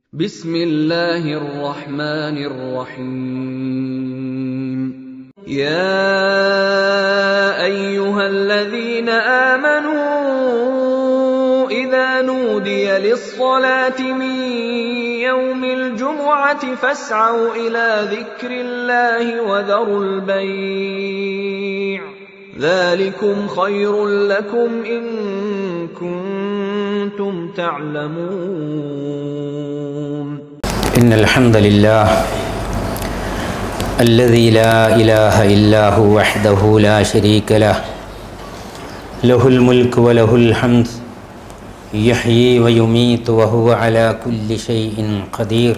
بسم الله الرحمن الرحيم يا ايها الذين امنوا اذا نودي للصلاه من يوم الجمعه فاسعوا الى ذكر الله وذروا البيع ذلكم خير لكم ان كنتم تعلمون إن الحمد لله الذي لا إله إلا هو وحده لا شريك له له الملك وله الحمد يحيي ويميت وهو على كل شيء قدير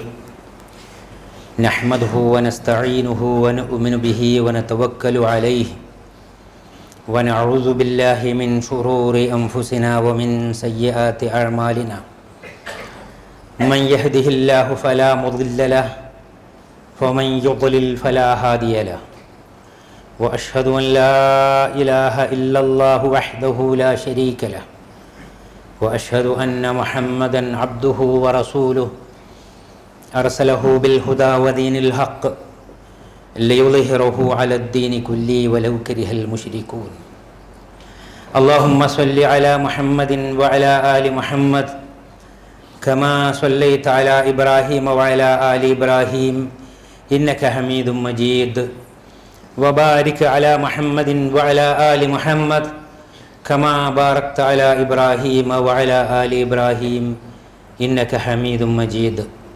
نحمده ونستعينه ونؤمن به ونتوكل عليه ونعوذ بالله من شرور أنفسنا ومن سيئات أعمالنا من يهده الله فلا مضل له ومن يضلل فلا هادي له واشهد ان لا اله الا الله وحده لا شريك له واشهد ان محمدا عبده ورسوله ارسله بالهدى ودين الحق ليظهره على الدين كله ولو كره المشركون اللهم صل على محمد وعلى ال محمد كما صليت على ابراهيم وعلى ال ابراهيم انك حميد مجيد وبارك على محمد وعلى ال محمد كما باركت على ابراهيم وعلى ال ابراهيم انك حميد مجيد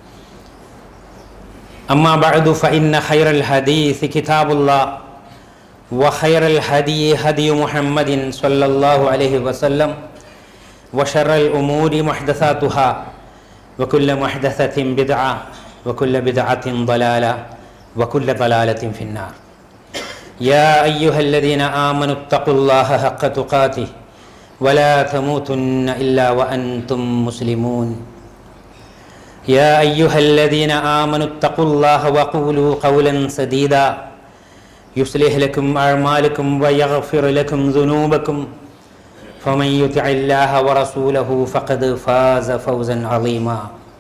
اما بعد فان خير الحديث كتاب الله وخير الهدي هدي محمد صلى الله عليه وسلم وشر الأمور محدثاتها وكل محدثة بدعة وكل بدعة ضلالة وكل ضلالة في النار يا أيها الذين آمنوا اتقوا الله حق تقاته ولا تموتن إلا وأنتم مسلمون يا أيها الذين آمنوا اتقوا الله وقولوا قولا سديدا يصلح لكم أعمالكم ويغفر لكم ذنوبكم فمن يطع الله ورسوله فقد فاز فوزا عظيما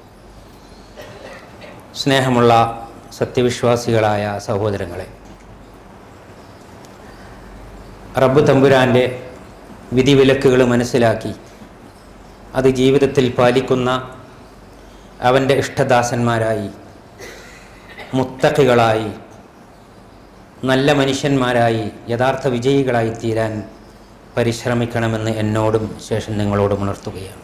സ്നേഹമുള്ള സത്യവിശ്വാസികളായ സഹോദരങ്ങളെ റബ്ബ് തമ്പുരാൻ്റെ വിധിവിലക്കുകൾ മനസ്സിലാക്കി അത് ജീവിതത്തിൽ പാലിക്കുന്ന അവൻ്റെ ഇഷ്ടദാസന്മാരായി മുത്തക്കികളായി നല്ല മനുഷ്യന്മാരായി യഥാർത്ഥ വിജയികളായി തീരാൻ പരിശ്രമിക്കണമെന്ന് എന്നോടും ശേഷം നിങ്ങളോടും ഉണർത്തുകയാണ്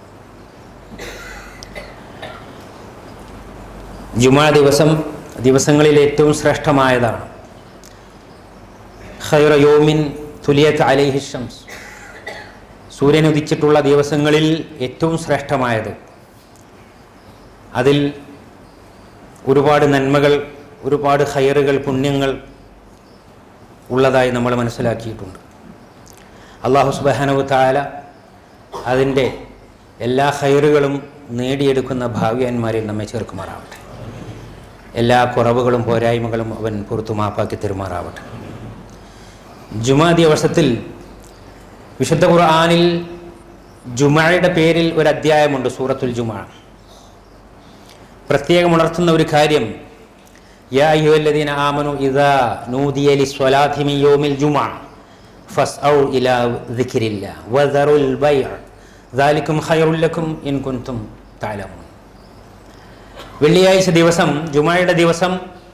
ജുമാ ദിവസം ദിവസങ്ങളിൽ ഏറ്റവും ശ്രേഷ്ഠമായതാണ് ഖൈറ യോമിൻ തുലിയത്ത് അലൈഹി ഷംസ് സൂര്യൻ ഉദിച്ചിട്ടുള്ള ദിവസങ്ങളിൽ ഏറ്റവും ശ്രേഷ്ഠമായത് അതിൽ ഒരുപാട് നന്മകൾ ഒരുപാട് ഖൈറുകൾ പുണ്യങ്ങൾ ഉള്ളതായി നമ്മൾ മനസ്സിലാക്കിയിട്ടുണ്ട് അള്ളാഹു സുബാനവ് താല അതിൻ്റെ എല്ലാ ഹൈറുകളും നേടിയെടുക്കുന്ന ഭാവ്യന്മാരിൽ നമ്മെ ചേർക്കുമാറാവട്ടെ എല്ലാ കുറവുകളും പോരായ്മകളും അവൻ പുറത്തു മാപ്പാക്കി തെരുമാറാവട്ടെ ജുമാ ദിവസത്തിൽ വിശുദ്ധ ഖുർആാനിൽ ജുമായുടെ പേരിൽ ഒരു അധ്യായമുണ്ട് സൂറത്തുൽ ജുമാ പ്രത്യേകം ഉണർത്തുന്ന ഒരു കാര്യം യാ അയ്യുഹല്ലദീന ആമനു ഇദാ നൂദിയ ലിസ്വലാത്തി മിൻ യൗമിൽ ജുമാ ഫസ്ഔ ഇലാ ദിക്രില്ല വദറുൽ ബൈഅ ദാലിക്കും ഖൈറുൽ ലക്കും ഇൻ കുൻതും തഅലമൂൻ വെള്ളിയാഴ്ച ദിവസം ജുമായുടെ ദിവസം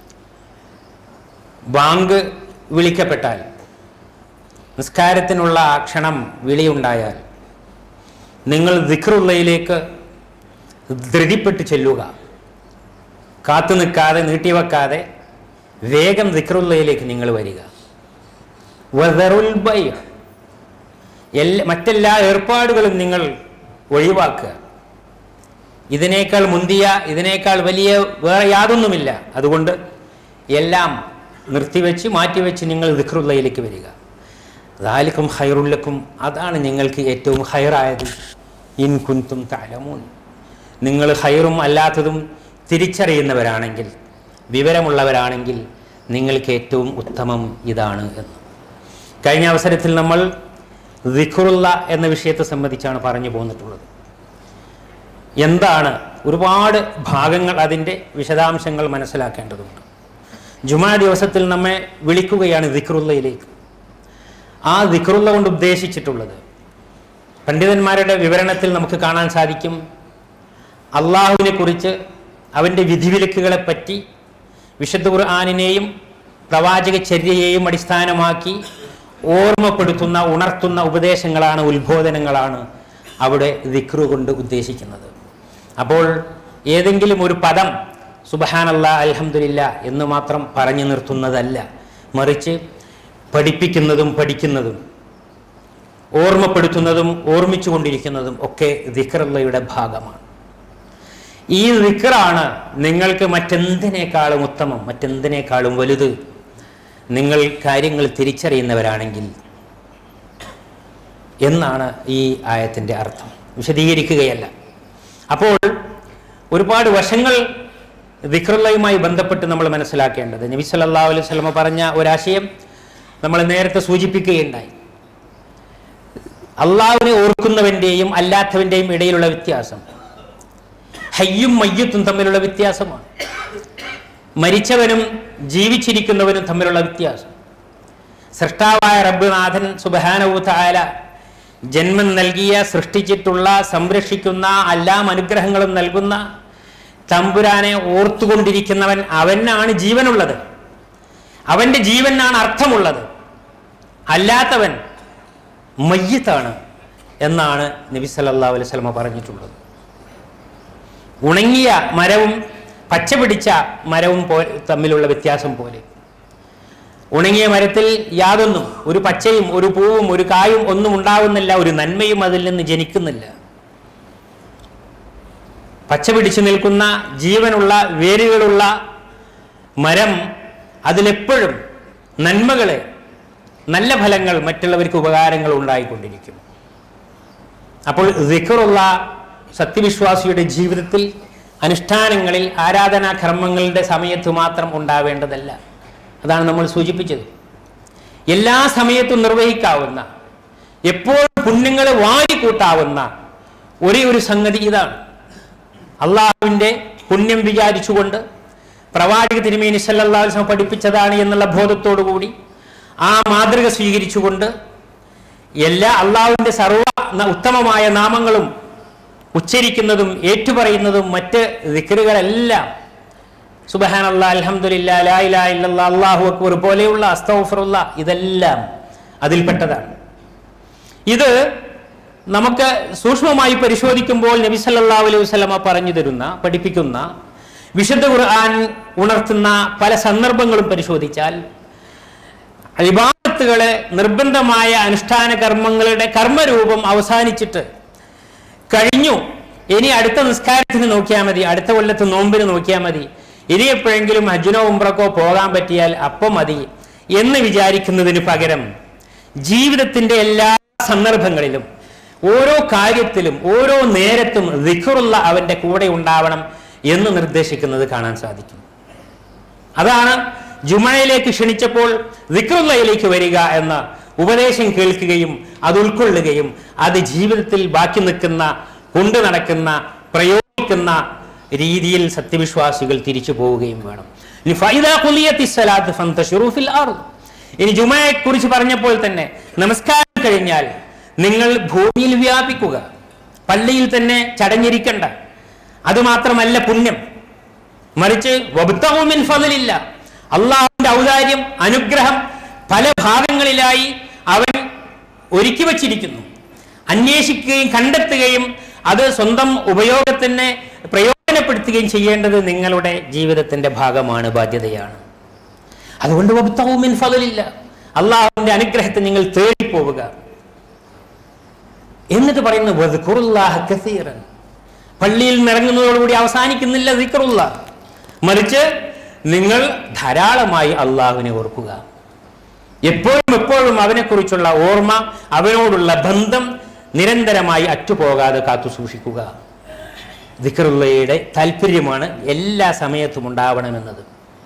ബാങ്ക് വിളിക്കപ്പെട്ടാൽ നിസ്കാരത്തിനുള്ള ക്ഷണം വിളിയുണ്ടായാൽ നിങ്ങൾ ദിക്റുള്ളയിലേക്ക് ധൃതിപ്പെട്ട് ചെല്ലുക കാത്തു നിൽക്കാതെ നീട്ടിവെക്കാതെ വേഗം ദിക്റുള്ളയിലേക്ക് നിങ്ങൾ വരിക വദറുൽ ബൈ എല്ലാ മറ്റെല്ലാ ഏർപ്പാടുകളും നിങ്ങൾ ഒഴിവാക്കുക ഇതിനേക്കാൾ മുന്തിയ ഇതിനേക്കാൾ വലിയ വേറെ യാതൊന്നുമില്ല അതുകൊണ്ട് എല്ലാം നിർത്തിവെച്ച് മാറ്റിവെച്ച് നിങ്ങൾ ദിക്റുള്ളയിലേക്ക് വരിക ദാലിക്കും ഹൈറുല്ലക്കും അതാണ് നിങ്ങൾക്ക് ഏറ്റവും ഹൈറായത് ഇൻ കുന്തും താലമൂൻ നിങ്ങൾ ഹൈറും അല്ലാത്തതും തിരിച്ചറിയുന്നവരാണെങ്കിൽ വിവരമുള്ളവരാണെങ്കിൽ നിങ്ങൾക്ക് ഏറ്റവും ഉത്തമം ഇതാണ് എന്ന് കഴിഞ്ഞ അവസരത്തിൽ നമ്മൾ ദിഖുറുള്ള എന്ന വിഷയത്തെ സംബന്ധിച്ചാണ് പറഞ്ഞു പോന്നിട്ടുള്ളത് എന്താണ് ഒരുപാട് ഭാഗങ്ങൾ അതിൻ്റെ വിശദാംശങ്ങൾ മനസ്സിലാക്കേണ്ടതുണ്ട് ജുമാ ദിവസത്തിൽ നമ്മെ വിളിക്കുകയാണ് ദിക്റുള്ളയിലേക്ക് ആ ദിക്റുള്ള കൊണ്ട് ഉദ്ദേശിച്ചിട്ടുള്ളത് പണ്ഡിതന്മാരുടെ വിവരണത്തിൽ നമുക്ക് കാണാൻ സാധിക്കും അള്ളാഹുവിനെ കുറിച്ച് അവൻ്റെ വിധിവിലക്കുകളെ പറ്റി വിശുദ്ധ ഖുർആാനിനെയും പ്രവാചക ചര്യയെയും അടിസ്ഥാനമാക്കി ഓർമ്മപ്പെടുത്തുന്ന ഉണർത്തുന്ന ഉപദേശങ്ങളാണ് ഉത്ബോധനങ്ങളാണ് അവിടെ ദിക്റു കൊണ്ട് ഉദ്ദേശിക്കുന്നത് അപ്പോൾ ഏതെങ്കിലും ഒരു പദം സുബഹാനല്ല അൽഹംദുലില്ല എന്ന് മാത്രം പറഞ്ഞു നിർത്തുന്നതല്ല മറിച്ച് പഠിപ്പിക്കുന്നതും പഠിക്കുന്നതും ഓർമ്മപ്പെടുത്തുന്നതും ഓർമ്മിച്ചുകൊണ്ടിരിക്കുന്നതും ഒക്കെ ദിക്റുള്ളയുടെ ഭാഗമാണ് ഈ ദിക്റാണ് നിങ്ങൾക്ക് മറ്റെന്തിനേക്കാളും ഉത്തമം മറ്റെന്തിനേക്കാളും വലുത് നിങ്ങൾ കാര്യങ്ങൾ തിരിച്ചറിയുന്നവരാണെങ്കിൽ എന്നാണ് ഈ ആയത്തിൻ്റെ അർത്ഥം വിശദീകരിക്കുകയല്ല അപ്പോൾ ഒരുപാട് വശങ്ങൾ ദിക്റുള്ളയുമായി ബന്ധപ്പെട്ട് നമ്മൾ മനസ്സിലാക്കേണ്ടത് നബി സല്ലല്ലാഹു അലൈഹി വസല്ലമ പറഞ്ഞ ഒരാശയം നമ്മൾ നേരത്തെ സൂചിപ്പിക്കുകയുണ്ടായി അള്ളാഹുവിനെ ഓർക്കുന്നവൻ്റെയും അല്ലാത്തവൻ്റെയും ഇടയിലുള്ള വ്യത്യാസം ഹയ്യും മയ്യത്തും തമ്മിലുള്ള വ്യത്യാസമാണ് മരിച്ചവനും ജീവിച്ചിരിക്കുന്നവനും തമ്മിലുള്ള വ്യത്യാസം സൃഷ്ടാവായ റബ്ബുനാഥൻ സുബഹാനവുത്തായ ജന്മം നൽകിയ സൃഷ്ടിച്ചിട്ടുള്ള സംരക്ഷിക്കുന്ന എല്ലാം അനുഗ്രഹങ്ങളും നൽകുന്ന തമ്പുരാനെ ഓർത്തുകൊണ്ടിരിക്കുന്നവൻ അവനാണ് ജീവനുള്ളത് അവൻ്റെ ജീവനാണ് അർത്ഥമുള്ളത് അല്ലാത്തവൻ മയ്യത്താണ് എന്നാണ് നബി സല്ലല്ലാഹു അലൈഹി വസല്ലമ പറഞ്ഞിട്ടുള്ളത് ഉണങ്ങിയ മരവും പച്ച പിടിച്ച മരവും പോ തമ്മിലുള്ള വ്യത്യാസം പോലെ ഉണങ്ങിയ മരത്തിൽ യാതൊന്നും ഒരു പച്ചയും ഒരു പൂവും ഒരു കായും ഒന്നും ഉണ്ടാവുന്നില്ല ഒരു നന്മയും അതിൽ നിന്ന് ജനിക്കുന്നില്ല പച്ച പിടിച്ചു നിൽക്കുന്ന ജീവനുള്ള വേരുകളുള്ള മരം അതിലെപ്പോഴും നന്മകളെ നല്ല ഫലങ്ങൾ മറ്റുള്ളവർക്ക് ഉപകാരങ്ങൾ ഉണ്ടായിക്കൊണ്ടിരിക്കും അപ്പോൾ ദിക്കറുള്ള സത്യവിശ്വാസിയുടെ ജീവിതത്തിൽ അനുഷ്ഠാനങ്ങളിൽ ആരാധനാ കർമ്മങ്ങളുടെ സമയത്ത് മാത്രം ഉണ്ടാവേണ്ടതല്ല അതാണ് നമ്മൾ സൂചിപ്പിച്ചത് എല്ലാ സമയത്തും നിർവഹിക്കാവുന്ന എപ്പോഴും പുണ്യങ്ങളെ വാരിക്കൂട്ടാവുന്ന ഒരേ ഒരു സംഗതി ഇതാണ് അള്ളാഹുവിൻ്റെ പുണ്യം വിചാരിച്ചുകൊണ്ട് പ്രവാചക തിരുമേനി സല്ലല്ലാഹു അലൈഹി വസല്ലം പഠിപ്പിച്ചതാണ് എന്നുള്ള ബോധത്തോടു കൂടി ആ മാതൃക സ്വീകരിച്ചുകൊണ്ട് എല്ലാ അള്ളാഹുവിൻ്റെ സർവ ന- ഉത്തമമായ നാമങ്ങളും ഉച്ചരിക്കുന്നതും ഏറ്റുപറയുന്നതും മറ്റ് ദിക്കറുകളെല്ലാം സുബഹാൻ അല്ലാ അൽഹംദുലില്ലാ ലാ ഇലാഹ ഇല്ലല്ലാ അല്ലാഹു അക്ബർ പോലെയുള്ള അസ്തഗ്ഫിറുള്ള ഇതെല്ലാം അതിൽപ്പെട്ടതാണ് ഇത് നമുക്ക് സൂക്ഷ്മമായി പരിശോധിക്കുമ്പോൾ നബി സല്ലല്ലാഹു അലൈഹി വസല്ലമ പറഞ്ഞു തരുന്ന പഠിപ്പിക്കുന്ന വിശുദ്ധ ഖുർആൻ ഉണർത്തുന്ന പല സന്ദർഭങ്ങളും പരിശോധിച്ചാൽ ഇബാദത്തുകളെ നിർബന്ധമായ അനുഷ്ഠാന കർമ്മങ്ങളുടെ കർമ്മരൂപം അവസാനിച്ചിട്ട് കഴിഞ്ഞു ഇനി അടുത്ത നിസ്കാരത്തിന് നോക്കിയാൽ മതി അടുത്ത കൊല്ലത്ത് നോമ്പിന് നോക്കിയാൽ മതി ഇനി എപ്പോഴെങ്കിലും ഹജ്ജിനോ ഉംറക്കോ പോകാൻ പറ്റിയാൽ അപ്പം മതി എന്ന് വിചാരിക്കുന്നതിന് പകരം ജീവിതത്തിന്റെ എല്ലാ സന്ദർഭങ്ങളിലും ഓരോ കാര്യത്തിലും ഓരോ നേരത്തും ദിഖറുള്ള അവന്റെ കൂടെ ഉണ്ടാവണം എന്ന് നിർദ്ദേശിക്കുന്നത് കാണാൻ സാധിക്കും അതാണ് ജുമയിലേക്ക് ക്ഷണിച്ചപ്പോൾ വിക്രുള്ളയിലേക്ക് വരിക എന്ന ഉപദേശം കേൾക്കുകയും അത് ഉൾക്കൊള്ളുകയും അത് ജീവിതത്തിൽ ബാക്കി നിൽക്കുന്ന കൊണ്ടു നടക്കുന്ന പ്രയോഗിക്കുന്ന രീതിയിൽ സത്യവിശ്വാസികൾ തിരിച്ചു പോവുകയും വേണം ഇനി ഫൈദാ ഖുലിയത്തി സ്വലാത്ത് ഫന്തശിറൂ ഫിൽ അർദ്. ഇനി ജുമയെ കുറിച്ച് പറഞ്ഞപ്പോൾ തന്നെ നമസ്കാരം കഴിഞ്ഞാൽ നിങ്ങൾ ഭൂമിയിൽ വ്യാപിക്കുക പള്ളിയിൽ തന്നെ ചടഞ്ഞിരിക്കണ്ട അതുമാത്രമല്ല പുണ്യം മറിച്ച് വബ്തഹുമിൻ ഫضലില്ല അള്ളാഹുവിന്റെ ഔദാര്യം അനുഗ്രഹം പല ഭാഗങ്ങളിലായി അവൻ ഒരുക്കി വച്ചിരിക്കുന്നു അന്വേഷിക്കുകയും കണ്ടെത്തുകയും അത് സ്വന്തം ഉപയോഗത്തിന് പ്രയോജനപ്പെടുത്തുകയും ചെയ്യേണ്ടത് നിങ്ങളുടെ ജീവിതത്തിന്റെ ഭാഗമാണ് ബാധ്യതയാണ് അതുകൊണ്ട് വബ്തഹുമിൻ ഫضലില്ല അള്ളാഹുവിന്റെ അനുഗ്രഹത്തെ നിങ്ങൾ തേടിപ്പോവുക എന്നിട്ട് പറയുന്നു വദ്കുറുല്ലാഹ കസീറൻ പള്ളിയിൽ നിറങ്ങുന്നതോടുകൂടി അവസാനിക്കുന്നില്ല ദിക്റുള്ള മറിച്ച് നിങ്ങൾ ധാരാളമായി അള്ളാഹുവിനെ ഓർക്കുക എപ്പോഴും എപ്പോഴും അവനെക്കുറിച്ചുള്ള ഓർമ്മ അവനോടുള്ള ബന്ധം നിരന്തരമായി അറ്റുപോകാതെ കാത്തു സൂക്ഷിക്കുക ദിക്റുള്ളയുടെ താല്പര്യമാണ് എല്ലാ സമയത്തും ഉണ്ടാവണമെന്നത്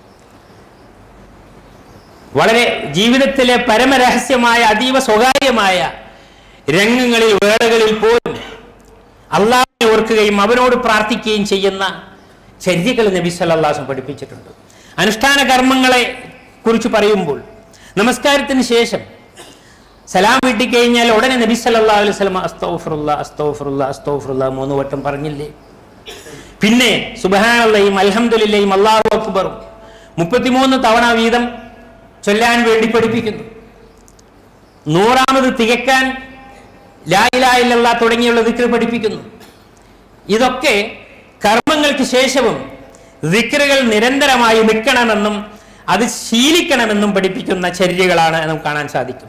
വളരെ ജീവിതത്തിലെ പരമരഹസ്യമായ അതീവ സ്വകാര്യമായ രംഗങ്ങളിൽ വേളകളിൽ പോലും അള്ളാഹു അള്ളാഹുവിനെ ഓർക്കുകയും അവനോട് പ്രാർത്ഥിക്കുകയും ചെയ്യുന്ന ചര്യകൾ നബി സല്ലാസം പഠിപ്പിച്ചിട്ടുണ്ട് അനുഷ്ഠാന കർമ്മങ്ങളെ കുറിച്ച് പറയുമ്പോൾ നമസ്കാരത്തിന് ശേഷം സലാം വീട്ടി കഴിഞ്ഞാൽ ഉടനെ നബി സല്ലാ അലൈഹി സ്വലം അസ്തോഫറുല്ല അസ്തോഫറുല്ല അസ്തോഫറുല്ല മൂന്ന് വട്ടം പറഞ്ഞില്ലേ പിന്നെ സുബഹാനല്ലയും അൽഹംദുലില്ലയും അള്ളാഹു അക്ബറും മുപ്പത്തിമൂന്ന് തവണ വീതം ചൊല്ലാൻ വേണ്ടി പഠിപ്പിക്കുന്നു നൂറാമത് തികക്കാൻ ലായിലായില്ല തുടങ്ങിയുള്ള ദിക്ർ പഠിപ്പിക്കുന്നു ഇതൊക്കെ കർമ്മങ്ങൾക്ക് ശേഷവും ദിക്റുകൾ നിരന്തരമായി നിൽക്കണമെന്നും അത് ശീലിക്കണമെന്നും പഠിപ്പിക്കുന്ന ചര്യകളാണ് നമുക്ക് കാണാൻ സാധിക്കും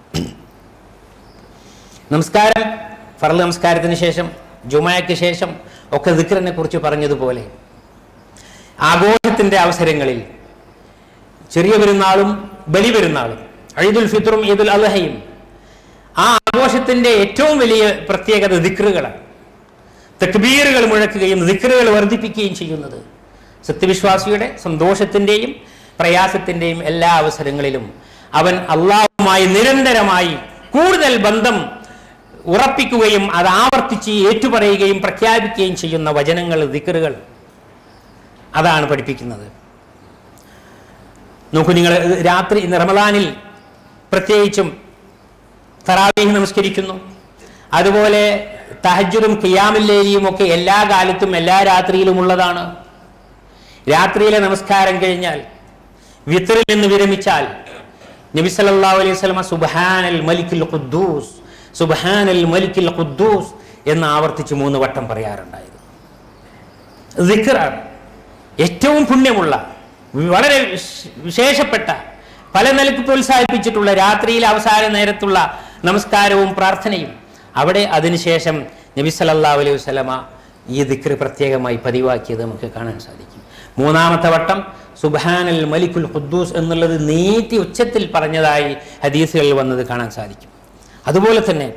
നമസ്കാരം ഫറൽ നമസ്കാരത്തിന് ശേഷം ജുമായക്ക് ശേഷം ഒക്കെ ദിക്റിനെ കുറിച്ച് പറഞ്ഞതുപോലെ ആഘോഷത്തിന്റെ അവസരങ്ങളിൽ ചെറിയ പെരുന്നാളും ബലി പെരുന്നാളും ഈദുൽ ഫിത്റും ഈദുൽ അൽഹയും ആ ആഘോഷത്തിന്റെ ഏറ്റവും വലിയ പ്രത്യേകത ദിക്റുകളാണ് തക്ബീറുകൾ മുഴക്കുകയും ദിക്റുകൾ വർദ്ധിപ്പിക്കുകയും ചെയ്യുന്നത് സത്യവിശ്വാസിയുടെ സന്തോഷത്തിന്റെയും പ്രയാസത്തിന്റെയും എല്ലാ അവസരങ്ങളിലും അവൻ അള്ളാഹുമായി നിരന്തരമായി കൂടുതൽ ബന്ധം ഉറപ്പിക്കുകയും അത് ആവർത്തിച്ച് ഏറ്റുപറയുകയും പ്രഖ്യാപിക്കുകയും ചെയ്യുന്ന വചനങ്ങൾ ദിക്റുകൾ അതാണ് പഠിപ്പിക്കുന്നത് നോക്കൂ നിങ്ങൾ രാത്രി റമദാനിൽ പ്രത്യേകിച്ചും തറാവീഹ് നമസ്കരിക്കുന്നു അതുപോലെ തഹജുദും ഖിയാമില്ലേലിയും ഒക്കെ എല്ലാ കാലത്തും എല്ലാ രാത്രിയിലും ഉള്ളതാണ് രാത്രിയിലെ നമസ്കാരം കഴിഞ്ഞാൽ വിത്തറിൽ നിന്ന് വിരമിച്ചാൽ നബി സല്ലല്ലാഹു അലൈഹി വസല്ലമ സുബ്ഹാനൽ മലിക്കുൽ ഖുദ്ദൂസ് സുബ്ഹാനൽ മലിക്കുൽ ഖുദ്ദൂസ് എന്ന് ആവർത്തിച്ച് മൂന്ന് വട്ടം പറയാറുണ്ടായിരുന്നു ദിക്റാണ് ഏറ്റവും പുണ്യമുള്ള വളരെ വിശ്- വിശേഷപ്പെട്ട പല നിലക്ക് പ്രോത്സാഹിപ്പിച്ചിട്ടുള്ള രാത്രിയിലെ അവസാന നേരത്തുള്ള നമസ്കാരവും പ്രാർത്ഥനയും അവിടെ അതിനുശേഷം നബി സല്ലല്ലാഹു അലൈഹി വസല്ലമ ഈ ദിക്ർ പ്രത്യേകമായി പതിവാക്കിയത് നമുക്ക് കാണാൻ സാധിക്കും മൂന്നാമത്തെ വട്ടം സുബ്ഹാനൽ മലിക്കുൽ ഖുദ്ദൂസ് എന്നുള്ളത് നീട്ടി ഉച്ചത്തിൽ പറഞ്ഞതായി ഹദീസുകളിൽ വന്നത് കാണാൻ സാധിക്കും അതുപോലെ തന്നെ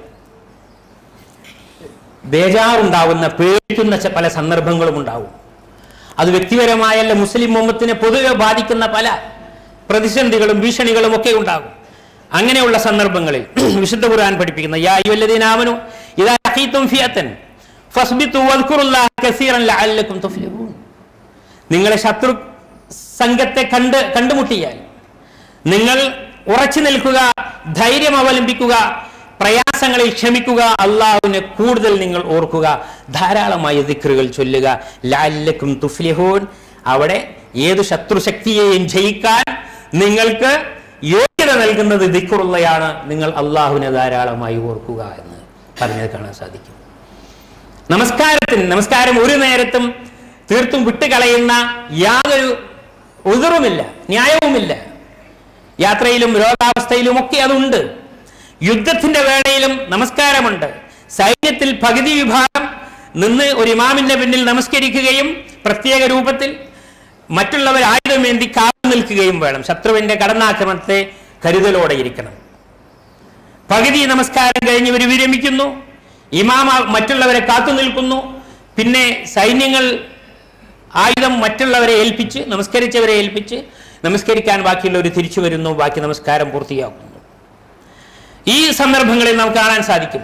ബേജാറുണ്ടാവുന്ന പേടിക്കുന്ന ച- പല സന്ദർഭങ്ങളും ഉണ്ടാവും അത് വ്യക്തിപരമായല്ല മുസ്ലിം ഉമ്മത്തിനെ പൊതുവെ ബാധിക്കുന്ന പല പ്രതിസന്ധികളും ഭീഷണികളും ഒക്കെ ഉണ്ടാകും അങ്ങനെയുള്ള സന്ദർഭങ്ങളിൽ വിശുദ്ധ ഖുർആൻ പഠിപ്പിക്കുന്ന യാ അയ്യുഹല്ലദീനാമനു ഇദാ ലഖീതും ഫിയതൻ ഫസ്ബിതു വദ്കുറുല്ലാഹ കസീറൻ ലഅല്ലക്കും തുഫ്ലിഹൂൻ നിങ്ങളെ ശത്രു സംഘത്തെ കണ്ട് കണ്ടുമുട്ടിയാൽ നിങ്ങൾ ഉറച്ചു നിൽക്കുക ധൈര്യം അവലംബിക്കുക പ്രയാസങ്ങളിൽ ക്ഷമിക്കുക അള്ളാഹുവിനെ കൂടുതൽ നിങ്ങൾ ഓർക്കുക ധാരാളമായി ദിക്റുകൾ ചൊല്ലുക ലാല്ലക്കും തുഫ്ലിഹൂൻ അവിടെ ഏത് ശത്രുശക്തിയെയും ജയിക്കാൻ നിങ്ങൾക്ക് യോഗ്യത നൽകുന്നത് ദിക്റുള്ളയാണ് നിങ്ങൾ അള്ളാഹുവിനെ ധാരാളമായി ഓർക്കുക എന്ന് പറഞ്ഞത് കാണാൻ സാധിക്കും നമസ്കാരത്തിന് നമസ്കാരം ഒരു നേരത്തും തീർത്തും വിട്ടുകളയുന്ന യാതൊരു ഉതിറുമില്ല ന്യായവുമില്ല യാത്രയിലും രോഗാവസ്ഥയിലും ഒക്കെ അതുണ്ട് യുദ്ധത്തിന്റെ വേളയിലും നമസ്കാരമുണ്ട് സൈന്യത്തിൽ പകുതി വിഭാഗം നിന്ന് ഒരു ഇമാമിന്റെ പിന്നിൽ നമസ്കരിക്കുകയും പ്രത്യേക രൂപത്തിൽ മറ്റുള്ളവർ ആയുധമേന്തി കാത്തു നിൽക്കുകയും വേണം ശത്രുവിന്റെ കടന്നാക്രമണത്തെ കരുതലോടെ ഇരിക്കണം പകുതി നമസ്കാരം കഴിഞ്ഞ് ഇവർ വിരമിക്കുന്നു ഇമാമ മറ്റുള്ളവരെ കാത്തു നിൽക്കുന്നു പിന്നെ സൈന്യങ്ങൾ ആയുധം മറ്റുള്ളവരെ ഏൽപ്പിച്ച് നമസ്കരിച്ചവരെ ഏൽപ്പിച്ച് നമസ്കരിക്കാൻ ബാക്കിയുള്ളവർ തിരിച്ചു വരുന്നു ബാക്കി നമസ്കാരം പൂർത്തിയാക്കുന്നു ഈ സന്ദർഭങ്ങളിൽ നമുക്ക് കാണാൻ സാധിക്കും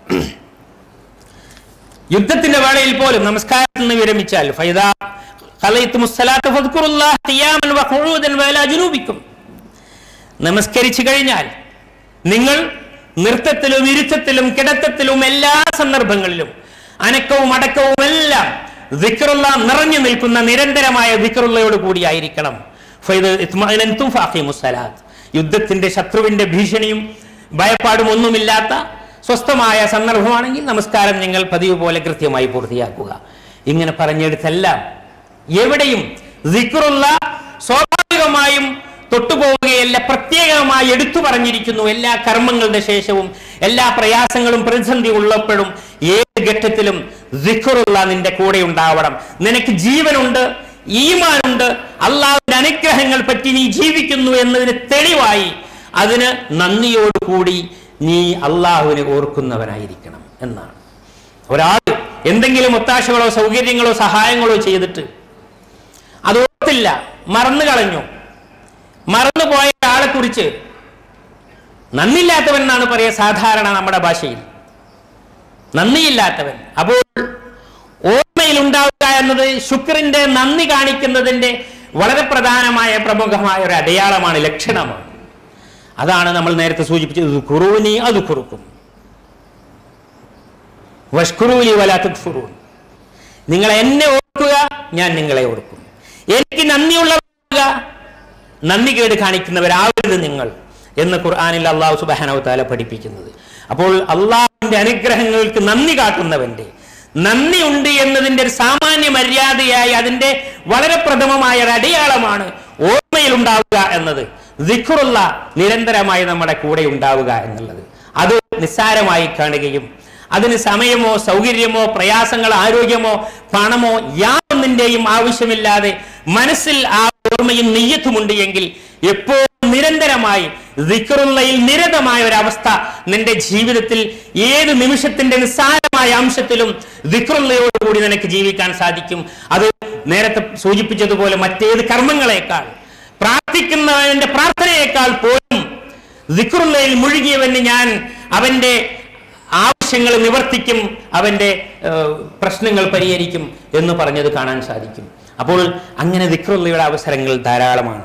യുദ്ധത്തിന്റെ വേളയിൽ പോലും നമസ്കാരത്തിൽ നിന്ന് വിരമിച്ചാൽ ഫൈദാ ഖളൈത്തുമുസ് സ്വലാത്ത ഫദ്കുറുല്ലാഹ ഖിയാമൻ വഖുഊദൻ വഅലാ ജുനൂബിക്കും നമസ്കരിച്ചു കഴിഞ്ഞാൽ നിങ്ങൾ നൃത്തത്തിലും ഇരുത്തത്തിലും കിടത്തത്തിലും എല്ലാ സന്ദർഭങ്ങളിലും അനക്കവും അടക്കവും എല്ലാം ദിക്റുള്ള നിറഞ്ഞു നിൽക്കുന്ന നിരന്തരമായ ദിക്റുള്ളയോട് കൂടിയായിരിക്കണം ഫൈദ ഇത്മഅനൻതും ഫഅഖീമുസ് സ്വലാത്ത് യുദ്ധത്തിന്റെ ശത്രുവിന്റെ ഭീഷണിയും ഭയപ്പാടും ഒന്നുമില്ലാത്ത സ്വസ്ഥമായ സന്ദർഭമാണെങ്കിൽ നമസ്കാരം നിങ്ങൾ പതിവ് പോലെ കൃത്യമായി പൂർത്തിയാക്കുക ഇങ്ങനെ പറഞ്ഞെടുത്തെല്ലാം എവിടെയും ദിക്റുള്ള സ്വാഭാവികമായും തൊട്ടുപോവുകയല്ല പ്രത്യേകമായി എടുത്തു പറഞ്ഞിരിക്കുന്നു എല്ലാ കർമ്മങ്ങളുടെ ശേഷവും എല്ലാ പ്രയാസങ്ങളും പ്രതിസന്ധി ഉള്ളപ്പോഴും ഏത് ഘട്ടത്തിലും ദിക്റുള്ള നിന്റെ കൂടെ ഉണ്ടാവണം നിനക്ക് ജീവനുണ്ട് ഈമാനുണ്ട് അള്ളാഹുവിന്റെ അനുഗ്രഹങ്ങൾ പറ്റി നീ ജീവിക്കുന്നു എന്നതിന് തെളിവായി അതിന് നന്ദിയോടുകൂടി നീ അള്ളാഹുവിനെ ഓർക്കുന്നവനായിരിക്കണം എന്നാണ് ഒരാൾ എന്തെങ്കിലും ഒത്താശകളോ സൗകര്യങ്ങളോ സഹായങ്ങളോ ചെയ്തിട്ട് അത് ഓർത്തില്ല മറന്നു കളഞ്ഞു മറന്നുപോയ ആളെ കുറിച്ച് നന്ദില്ലാത്തവൻ എന്നാണ് പറയുക സാധാരണ നമ്മുടെ ഭാഷയിൽ നന്ദിയില്ലാത്തവൻ അപ്പോൾ ഓർമ്മയിൽ ഉണ്ടാവുക എന്നത് ശുക്രിന്റെ നന്ദി കാണിക്കുന്നതിന്റെ വളരെ പ്രധാനമായ പ്രമുഖമായ ഒരു അടയാളമാണ് ലക്ഷണമാണ് അതാണ് നമ്മൾ നേരത്തെ സൂചിപ്പിച്ചത് കുറൂനി അത് കുറുക്കും വഷ്കുറൂലി വലാത്തുഫുറൂൻ നിങ്ങൾ എന്നെ ഓർക്കുക ഞാൻ നിങ്ങളെ ഓർക്കും എനിക്ക് നന്ദിയുള്ളവരാകുക നന്ദി കേട് കാണിക്കുന്നവരാവരുത് നിങ്ങൾ എന്ന് ഖുർആാനിൽ അള്ളാഹു സുബാനവ് താല പഠിപ്പിക്കുന്നത് അപ്പോൾ അള്ളാഹുവിന്റെ അനുഗ്രഹങ്ങൾക്ക് നന്ദി കാട്ടുന്നവന്റെ നന്ദി ഉണ്ട് എന്നതിന്റെ ഒരു സാമാന്യ മര്യാദയായി അതിന്റെ വളരെ പ്രഥമമായ ഒരു അടയാളമാണ് ഓർമ്മയിൽ ഉണ്ടാവുക എന്നത് ദിഖുറുള്ള നിരന്തരമായി നമ്മുടെ കൂടെ ഉണ്ടാവുക എന്നുള്ളത് അത് നിസ്സാരമായി കാണുകയും അതിന് സമയമോ സൗകര്യമോ പ്രയാസങ്ങൾ ആരോഗ്യമോ പണമോ യാതൊന്നിന്റെയും ആവശ്യമില്ലാതെ മനസ്സിൽ ആ ഓർമ്മയും നെയ്യത്തുമുണ്ട് എങ്കിൽ എപ്പോഴും നിരന്തരമായി ദിക്കറുള്ളയിൽ നിരതമായ ഒരു അവസ്ഥ നിന്റെ ജീവിതത്തിൽ ഏത് നിമിഷത്തിന്റെ നിസ്സാരമായ അംശത്തിലും ദിക്റുള്ളയോടുകൂടി നിനക്ക് ജീവിക്കാൻ സാധിക്കും അത് നേരത്തെ സൂചിപ്പിച്ചതുപോലെ മറ്റേത് കർമ്മങ്ങളെക്കാൾ പ്രാർത്ഥിക്കുന്നവന്റെ പ്രാർത്ഥനയേക്കാൾ പോലും ദിക്റുള്ളയിൽ മുഴുകിയവന് ഞാൻ അവന്റെ ആവശ്യങ്ങൾ നിവർത്തിക്കും അവന്റെ ഏഹ്, പ്രശ്നങ്ങൾ പരിഹരിക്കും എന്ന് പറഞ്ഞത് കാണാൻ സാധിക്കും അപ്പോൾ അങ്ങനെ ദിക്റുള്ളയുടെ അവസരങ്ങൾ ധാരാളമാണ്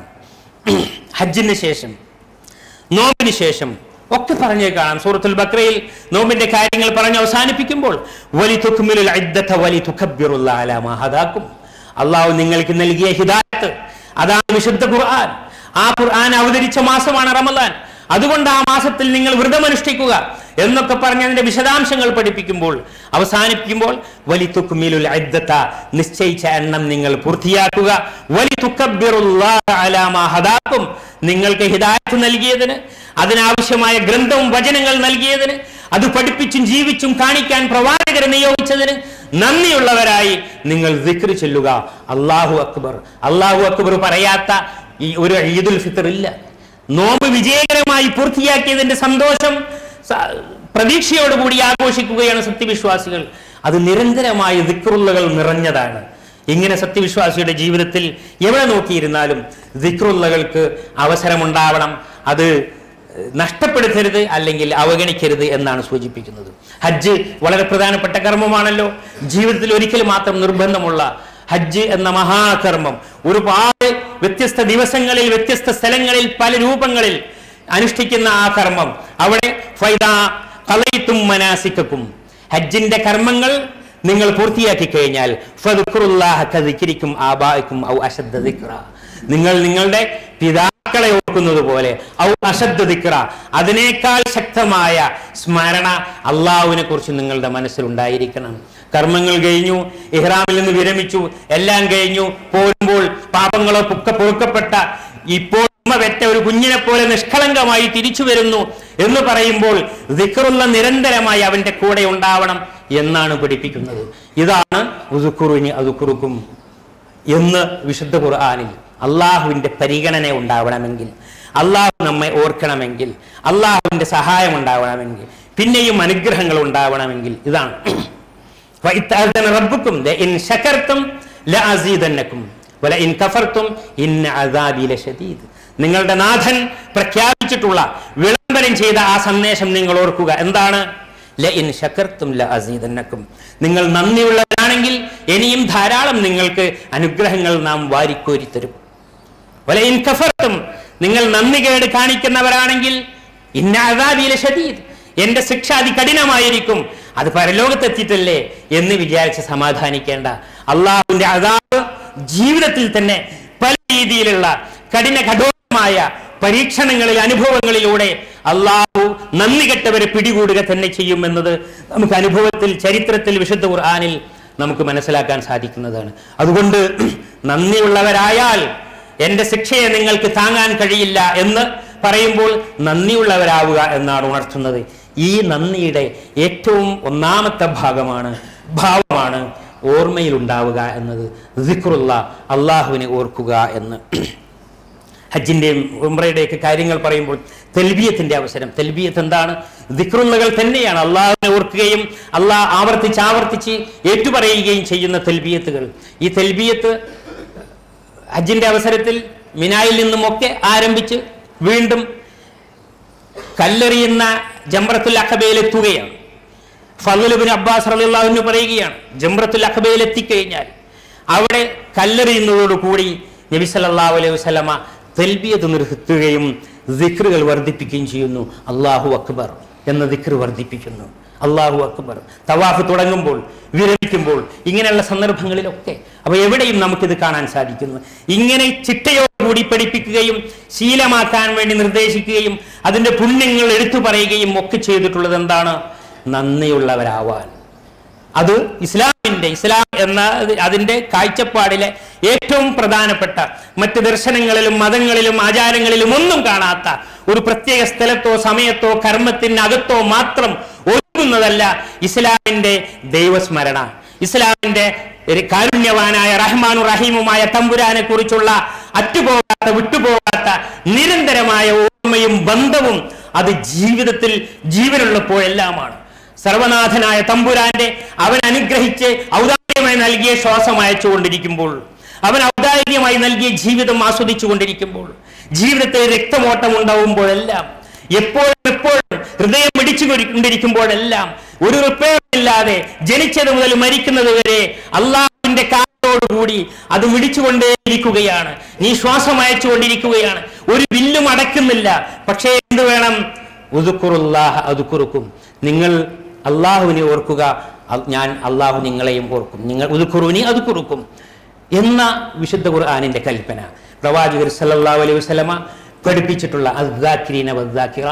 ഹജ്ജിന് ശേഷം നോമ്പിന് ശേഷം ഒക്കെ പറഞ്ഞു കാണാം സൂറത്തുൽ ബക്രയിൽ നോമ്പിന്റെ കാര്യങ്ങൾ പറഞ്ഞ് അവസാനിപ്പിക്കുമ്പോൾ വലി തുക്കുമിലുൽ ഇദ്ദത്ത വലി തുക്കബ്ബിറുള്ള അലാ ഹദാക്കും അള്ളാഹു നിങ്ങൾക്ക് നൽകിയ ഹിദായത്ത് അതാണ് വിശുദ്ധ ഖുർആൻ ആ ഖുർആൻ അവതരിച്ച മാസമാണ് റമദാൻ അതുകൊണ്ട് ആ മാസത്തിൽ നിങ്ങൾ വ്രതമനുഷ്ഠിക്കുക എന്നൊക്കെ പറഞ്ഞ് അതിന്റെ വിശദാംശങ്ങൾ പഠിപ്പിക്കുമ്പോൾ അവസാനിപ്പിക്കുമ്പോൾ വലി തുക്കുമിലുൽ ഇദ്ദത്ത നിശ്ചയിച്ച എണ്ണം നിങ്ങൾ പൂർത്തിയാക്കുക വലി തുക്കബ്ബിറുല്ലാഹ അലാ മാ ഹദാക്കും നിങ്ങൾക്ക് ഹിദായത്ത് നൽകിയതിന് അതിനാവശ്യമായ ഗ്രന്ഥവും വചനങ്ങൾ നൽകിയതിന് അത് പഠിപ്പിച്ചും ജീവിച്ചും കാണിക്കാൻ പ്രവാചകരെ നിയോഗിച്ചതിന് നന്ദിയുള്ളവരായി നിങ്ങൾ ദിക്ർ ചെല്ലുക അള്ളാഹു അക്ബർ അള്ളാഹു അക്ബർ പറയാത്ത ഈ ഒരു ഈദുൽ ഫിത്തർ ഇല്ല നോമ്പ് വിജയകരമായി പൂർത്തിയാക്കിയതിന്റെ സന്തോഷം സ- പ്രതീക്ഷയോടുകൂടി ആഘോഷിക്കുകയാണ് സത്യവിശ്വാസികൾ അത് നിരന്തരമായ ദിക്റുള്ളകൾ നിറഞ്ഞതാണ് ഇങ്ങനെ സത്യവിശ്വാസിയുടെ ജീവിതത്തിൽ എവിടെ നോക്കിയിരുന്നാലും ദിക്റുള്ളകൾക്ക് അവസരമുണ്ടാവണം അത് നഷ്ടപ്പെടുത്തരുത് അല്ലെങ്കിൽ അവഗണിക്കരുത് എന്നാണ് സൂചിപ്പിക്കുന്നത് ഹജ്ജ് വളരെ പ്രധാനപ്പെട്ട കർമ്മമാണല്ലോ ജീവിതത്തിൽ ഒരിക്കൽ മാത്രം നിർബന്ധമുള്ള ഹജ്ജ് എന്ന മഹാകർമ്മം ഒരുപാട് വ്യത്യസ്ത ദിവസങ്ങളിൽ വ്യത്യസ്ത സ്ഥലങ്ങളിൽ പല രൂപങ്ങളിൽ അനുഷ്ഠിക്കുന്ന ആ കർമ്മം അവിടെ ഫൈദാ കളയിത്തും മനാസിക്കും ഹജ്ജിന്റെ കർമ്മങ്ങൾ നിങ്ങൾ പൂർത്തിയാക്കി കഴിഞ്ഞാൽ ഫദ്കുറുല്ലാഹ കദിക്രിക്കും ആബായിക്കും ഔ അശദ്ദ ദിക്റ നിങ്ങൾ നിങ്ങളുടെ പിതാക്കളെ ഓർക്കുന്നത് പോലെ ഔ അശദ്ദ ദിക്റ അതിനേക്കാൾ ശക്തമായ സ്മരണ അള്ളാഹുവിനെ കുറിച്ച് നിങ്ങളുടെ മനസ്സിലുണ്ടായിരിക്കണം കർമ്മങ്ങൾ കഴിഞ്ഞു ഇഹ്റാമിൽ നിന്ന് വിരമിച്ചു എല്ലാം കഴിഞ്ഞു പോരുമ്പോൾ പാപങ്ങളോ പുക്ക പൊറുക്കപ്പെട്ട ഇപ്പോൾ ഉമ്മ വെറ്റ ഒരു കുഞ്ഞിനെ പോലെ നിഷ്കളങ്കമായി തിരിച്ചു വരുന്നു എന്ന് പറയുമ്പോൾ ദിക്റുള്ള നിരന്തരമായി അവന്റെ കൂടെ ഉണ്ടാവണം എന്നാണ് പഠിപ്പിക്കുന്നത് ഇതാണ് ഉദുക്കുറുനി അതുക്കുറുക്കും എന്ന് വിശുദ്ധ ഖുർആാനിൽ അള്ളാഹുവിന്റെ പരിഗണന ഉണ്ടാവണമെങ്കിൽ അള്ളാഹു നമ്മെ ഓർക്കണമെങ്കിൽ അള്ളാഹുവിന്റെ സഹായം ഉണ്ടാവണമെങ്കിൽ പിന്നെയും അനുഗ്രഹങ്ങൾ ഉണ്ടാവണമെങ്കിൽ ഇതാണ് വഇത്തഅذن റബ്ബുക്കും ലഇൻ ശകർതും ലഅസീദന്നകും വലഇൻ കഫർതും ഇന്ന അദാബി ലശദീദ് നിങ്ങളുടെ നാഥൻ പ്രഖ്യാപിച്ചിട്ടുള്ള വിളംബരം ചെയ്ത ആ സന്ദേശം നിങ്ങൾ ഓർക്കുക എന്താണ് ലഇൻ ശകർത്തും ലഅസീദന്നകും നിങ്ങൾ നന്ദിയുള്ളവരാണെങ്കിൽ ഇനിയും ധാരാളം നിങ്ങൾക്ക് അനുഗ്രഹങ്ങൾ നാം വാരിക്കോരി തരും വലയിൻ കഫർത്തും നിങ്ങൾ നന്ദികേട് കാണിക്കുന്നവരാണെങ്കിൽ ഇന്ന അദാബിയില ഷദീദ് എന്റെ ശിക്ഷ അതികഠിനമായിരിക്കും അത് പരലോകത്തെത്തിയിട്ടല്ലേ എന്ന് വിചാരിച്ച് സമാധാനിക്കേണ്ട അള്ളാഹുവിന്റെ അതാബ് ജീവിതത്തിൽ തന്നെ പല രീതിയിലുള്ള കഠിന കഠോരമായ പരീക്ഷണങ്ങളിൽ അനുഭവങ്ങളിലൂടെ അള്ളാഹു നന്ദി കെട്ടവരെ പിടികൂടുക തന്നെ ചെയ്യുമെന്നത് നമുക്ക് അനുഭവത്തിൽ ചരിത്രത്തിൽ വിശുദ്ധ ഖുർആാനിൽ നമുക്ക് മനസ്സിലാക്കാൻ സാധിക്കുന്നതാണ് അതുകൊണ്ട് നന്ദിയുള്ളവരായാൽ എന്റെ ശിക്ഷയെ നിങ്ങൾക്ക് താങ്ങാൻ കഴിയില്ല എന്ന് പറയുമ്പോൾ നന്ദിയുള്ളവരാവുക എന്നാണ് ഉണർത്തുന്നത് ഈ നന്ദിയുടെ ഏറ്റവും ഒന്നാമത്തെ ഭാഗമാണ് ഭാവമാണ് ഓർമ്മയിൽ ഉണ്ടാവുക എന്നത് ദിക്റുള്ള അള്ളാഹുവിനെ ഓർക്കുക എന്ന് ഹജ്ജിന്റെയും ഉംറയുടെയൊക്കെ കാര്യങ്ങൾ പറയുമ്പോൾ തെൽബിയത്തിന്റെ അവസരം തെൽബിയത്ത് എന്താണ് ദിക്റുള്ളകൾ തന്നെയാണ് അള്ളാഹുവിനെ ഓർക്കുകയും അള്ളാഹ് ആവർത്തിച്ച് ആവർത്തിച്ച് ഏറ്റുപറയുകയും ചെയ്യുന്ന തെൽബിയത്തുകൾ ഈ തെൽബിയത്ത് ഹജ്ജിന്റെ അവസരത്തിൽ മിനായിൽ നിന്നുമൊക്കെ ആരംഭിച്ച് വീണ്ടും കല്ലെറിയുന്ന ജംറത്തുൽ അഖബയിലെത്തുകയാണ് ഫലുബിൻ അബ്ബാസ് റളിയല്ലാഹു പറയുകയാണ് ജംറത്തുൽ അഖബയിൽ എത്തിക്കഴിഞ്ഞാൽ അവിടെ കല്ലെറിയുന്നതോടുകൂടി നബി സല്ലല്ലാഹു അലൈഹി വസല്ലമ തെൽബിയത്ത് നിർത്തുകയും ദിക്റുകൾ വർദ്ധിപ്പിക്കുകയും ചെയ്യുന്നു അള്ളാഹു അക്ബർ എന്ന ദിക്ർ വർദ്ധിപ്പിക്കുന്നു അള്ളാഹു അക്ബർ തവാഫ് തുടങ്ങുമ്പോൾ വിരമിക്കുമ്പോൾ ഇങ്ങനെയുള്ള സന്ദർഭങ്ങളിലൊക്കെ അപ്പോൾ എവിടെയും നമുക്കിത് കാണാൻ സാധിക്കുന്നു ഇങ്ങനെ ചിട്ടയോടുകൂടി പഠിപ്പിക്കുകയും ശീലമാക്കാൻ വേണ്ടി നിർദ്ദേശിക്കുകയും അതിൻ്റെ പുണ്യങ്ങൾ എടുത്തു പറയുകയും ഒക്കെ ചെയ്തിട്ടുള്ളത് എന്താണ് നന്ദിയുള്ളവരാവാൻ അത് ഇസ്ലാമിന്റെ ഇസ്ലാം എന്ന അതിന്റെ കാഴ്ചപ്പാടിലെ ഏറ്റവും പ്രധാനപ്പെട്ട മറ്റ് ദർശനങ്ങളിലും മതങ്ങളിലും ആചാരങ്ങളിലും ഒന്നും കാണാത്ത ഒരു പ്രത്യേക സ്ഥലത്തോ സമയത്തോ കർമ്മത്തിനകത്തോ മാത്രം ഒതുങ്ങുന്നതല്ല ഇസ്ലാമിന്റെ ദൈവസ്മരണ ഇസ്ലാമിന്റെ ഒരു കാരുണ്യവാനായ റഹ്മാനു റഹീമുമായ തമ്പുരാനെ കുറിച്ചുള്ള അറ്റുപോകാത്ത വിട്ടുപോകാത്ത നിരന്തരമായ ഓർമ്മയും ബന്ധവും അത് ജീവിതത്തിൽ ജീവനുള്ളപ്പോഴെല്ലാമാണ് സർവനാഥനായ തമ്പുരാന്റെ അവൻ അനുഗ്രഹിച്ച് ഔദാര്യമായി നൽകിയ ശ്വാസം അയച്ചുകൊണ്ടിരിക്കുമ്പോൾ അവൻ ഔദാര്യമായി നൽകിയ ജീവിതം ആസ്വദിച്ചു കൊണ്ടിരിക്കുമ്പോൾ ജീവിതത്തിൽ രക്തമോട്ടം ഉണ്ടാവുമ്പോഴെല്ലാം എപ്പോഴും എപ്പോഴും ഹൃദയം പിടിച്ചു കൊണ്ടിരിക്കുമ്പോഴെല്ലാം ഒരു റിപ്പയറില്ലാതെ ജനിച്ചത് മുതൽ മരിക്കുന്നത് വരെ അള്ളാഹുവിന്റെ കാലോടുകൂടി അത് മിടിച്ചുകൊണ്ടേയിരിക്കുകയാണ് നീ ശ്വാസം അയച്ചുകൊണ്ടിരിക്കുകയാണ് ഒരു വില്ലും അടക്കുന്നില്ല പക്ഷേ എന്ത് വേണം ഉദുക്കുറുല്ലാഹ അതുക്കുറുക്കും നിങ്ങൾ അള്ളാഹുവിനെ ഓർക്കുക അ- ഞാൻ അള്ളാഹു നിങ്ങളെയും ഓർക്കും നിങ്ങൾ ഉദുക്കുറുവിനെ അത് കുറുക്കും എന്ന വിശുദ്ധ ഖുർആാനിന്റെ കൽപ്പന പ്രവാചകർ സല്ലല്ലാഹു അലൈഹി വസല്ലമ പഠിപ്പിച്ചിട്ടുള്ള അദ്ദാക്കിരീന വദ്ദാക്കിറ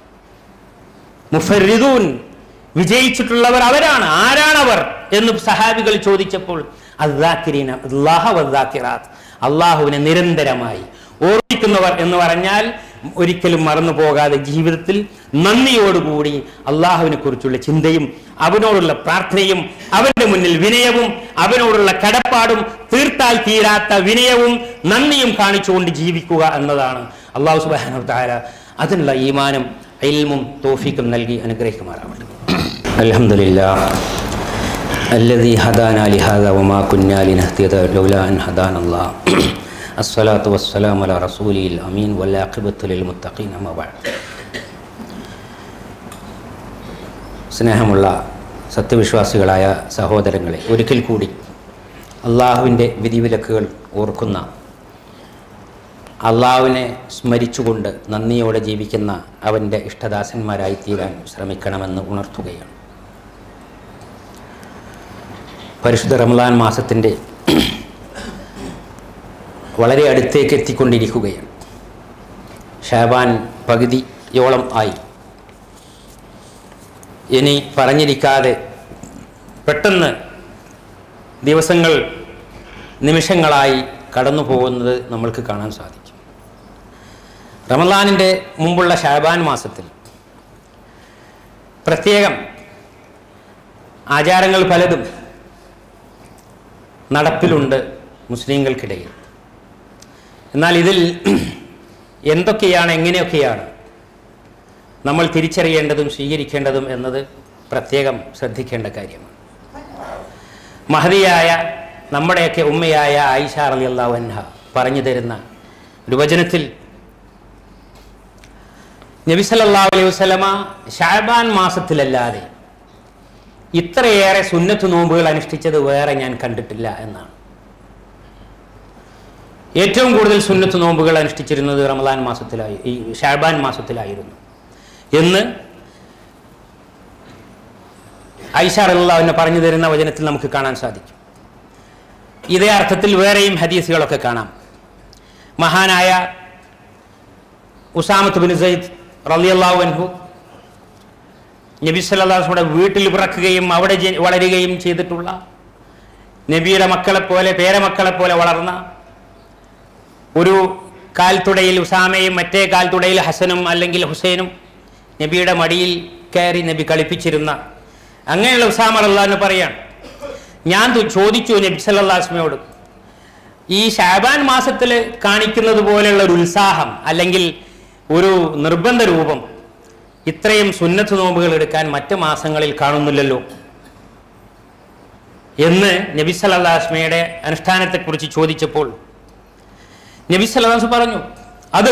മുഫരിദൂൻ വിജയിച്ചിട്ടുള്ളവർ അവരാണ് ആരാണവർ എന്ന് സഹാബികൾ ചോദിച്ചപ്പോൾ അദ്ദാക്കിരീന അല്ലാഹ വദ്ദാക്കിറാത്ത് അള്ളാഹുവിനെ നിരന്തരമായി ഓർമ്മിക്കുന്നവർ എന്ന് പറഞ്ഞാൽ ഒരിക്കലും മറന്നു പോകാതെ ജീവിതത്തിൽ നന്ദിയോടുകൂടി അള്ളാഹുവിനെ കുറിച്ചുള്ള ചിന്തയും അവനോടുള്ള പ്രാർത്ഥനയും അവന്റെ മുന്നിൽ വിനയവും അവനോടുള്ള കടപ്പാടും തീർത്താൽ തീരാത്ത വിനയവും നന്ദിയും കാണിച്ചുകൊണ്ട് ജീവിക്കുക എന്നതാണ് അള്ളാഹു സുബാന താര അതിനുള്ള ഈമാനും ഇൽമും തോഫിക്കും നൽകി അനുഗ്രഹിക്കുമാറാവട്ടെ അലഹമില്ലാ الذي هدانا لهذا وما كنا لنهتدي لولا أن هدانا الله الصلاة والسلام على رسوله الأمين والعاقبة للمتقين أما بعد സ്നേഹമുള്ള സത്യവിശ്വാസികളായ സഹോദരങ്ങളെ ഒരിക്കൽ കൂടി അള്ളാഹുവിൻ്റെ വിധിവിലക്കുകൾ ഓർക്കുന്ന അള്ളാഹുവിനെ സ്മരിച്ചുകൊണ്ട് നന്ദിയോടെ ജീവിക്കുന്ന അവൻ്റെ ഇഷ്ടദാസന്മാരായി തീരാൻ ശ്രമിക്കണമെന്ന് ഉണർത്തുകയാണ് പരിശുദ്ധ റമദാൻ മാസത്തിൻ്റെ വളരെ അടുത്തേക്ക് എത്തിക്കൊണ്ടിരിക്കുകയാണ് ഷാബാൻ പകുതിയോളം ആയി ഇനി പറഞ്ഞിരിക്കാതെ പെട്ടെന്ന് ദിവസങ്ങൾ നിമിഷങ്ങളായി കടന്നു പോകുന്നത് നമ്മൾക്ക് കാണാൻ സാധിക്കും റമദാനിൻ്റെ മുമ്പുള്ള ഷാബാൻ മാസത്തിൽ പ്രത്യേകം ആചാരങ്ങൾ പലതും നടപ്പിലുണ്ട് മുസ്ലിങ്ങൾക്കിടയിൽ എന്നാൽ ഇതിൽ എന്തൊക്കെയാണ് എങ്ങനെയൊക്കെയാണ് നമ്മൾ തിരിച്ചറിയേണ്ടതും സ്വീകരിക്കേണ്ടതും എന്നത് പ്രത്യേകം ശ്രദ്ധിക്കേണ്ട കാര്യമാണ് മഹതിയായ നമ്മുടെയൊക്കെ ഉമ്മയായ ആയിഷ അലി അൻഹ പറഞ്ഞു തരുന്ന ഒരു വചനത്തിൽ നബി സല്ലല്ലാഹു അലൈഹി വസല്ലമ ഷാബാൻ മാസത്തിലല്ലാതെ ഇത്രയേറെ സുന്നത്ത് നോമ്പുകൾ അനുഷ്ഠിച്ചത് വേറെ ഞാൻ കണ്ടിട്ടില്ല എന്നാണ് ഏറ്റവും കൂടുതൽ സുന്നത്ത് നോമ്പുകൾ അനുഷ്ഠിച്ചിരുന്നത് റമദാൻ മാസത്തിലായി ഈ ഷാബാൻ മാസത്തിലായിരുന്നു എന്ന് ഐഷ അള്ളാഹുവിനെ പറഞ്ഞു തരുന്ന വചനത്തിൽ നമുക്ക് കാണാൻ സാധിക്കും ഇതേ അർത്ഥത്തിൽ വേറെയും ഹദീസുകളൊക്കെ കാണാം മഹാനായ ഉസാമത്ത് ബിൻ സയ്യിദ് റളിയല്ലാഹു അൻഹു നബി സല്ലാസ്മയുടെ വീട്ടിൽ പിറക്കുകയും അവിടെ ജനി- വളരുകയും ചെയ്തിട്ടുള്ള നബിയുടെ മക്കളെ പോലെ പേരമക്കളെ പോലെ വളർന്ന ഒരു കാൽത്തുടയിൽ ഉസാമയും മറ്റേ കാൽത്തുടയിൽ ഹസനും അല്ലെങ്കിൽ ഹുസൈനും നബിയുടെ മടിയിൽ കയറി നബി കളിപ്പിച്ചിരുന്ന അങ്ങനെയുള്ള ഉസാമ അള്ളാഹിന് പറയാണ് ഞാൻ തു- ചോദിച്ചു നബി സല്ലാസ്മയോട് ഈ ഷാബാൻ മാസത്തിൽ കാണിക്കുന്നത് പോലെയുള്ള ഒരു ഉത്സാഹം അല്ലെങ്കിൽ ഒരു നിർബന്ധ രൂപം ഇത്രയും സുന്നത്ത് നോമ്പുകൾ എടുക്കാൻ മറ്റ് മാസങ്ങളിൽ കാണുന്നില്ലല്ലോ എന്ന് നബി സല്ലാസ്മയുടെ അനുഷ്ഠാനത്തെക്കുറിച്ച് ചോദിച്ചപ്പോൾ നബി സല്ലാസ് പറഞ്ഞു അത്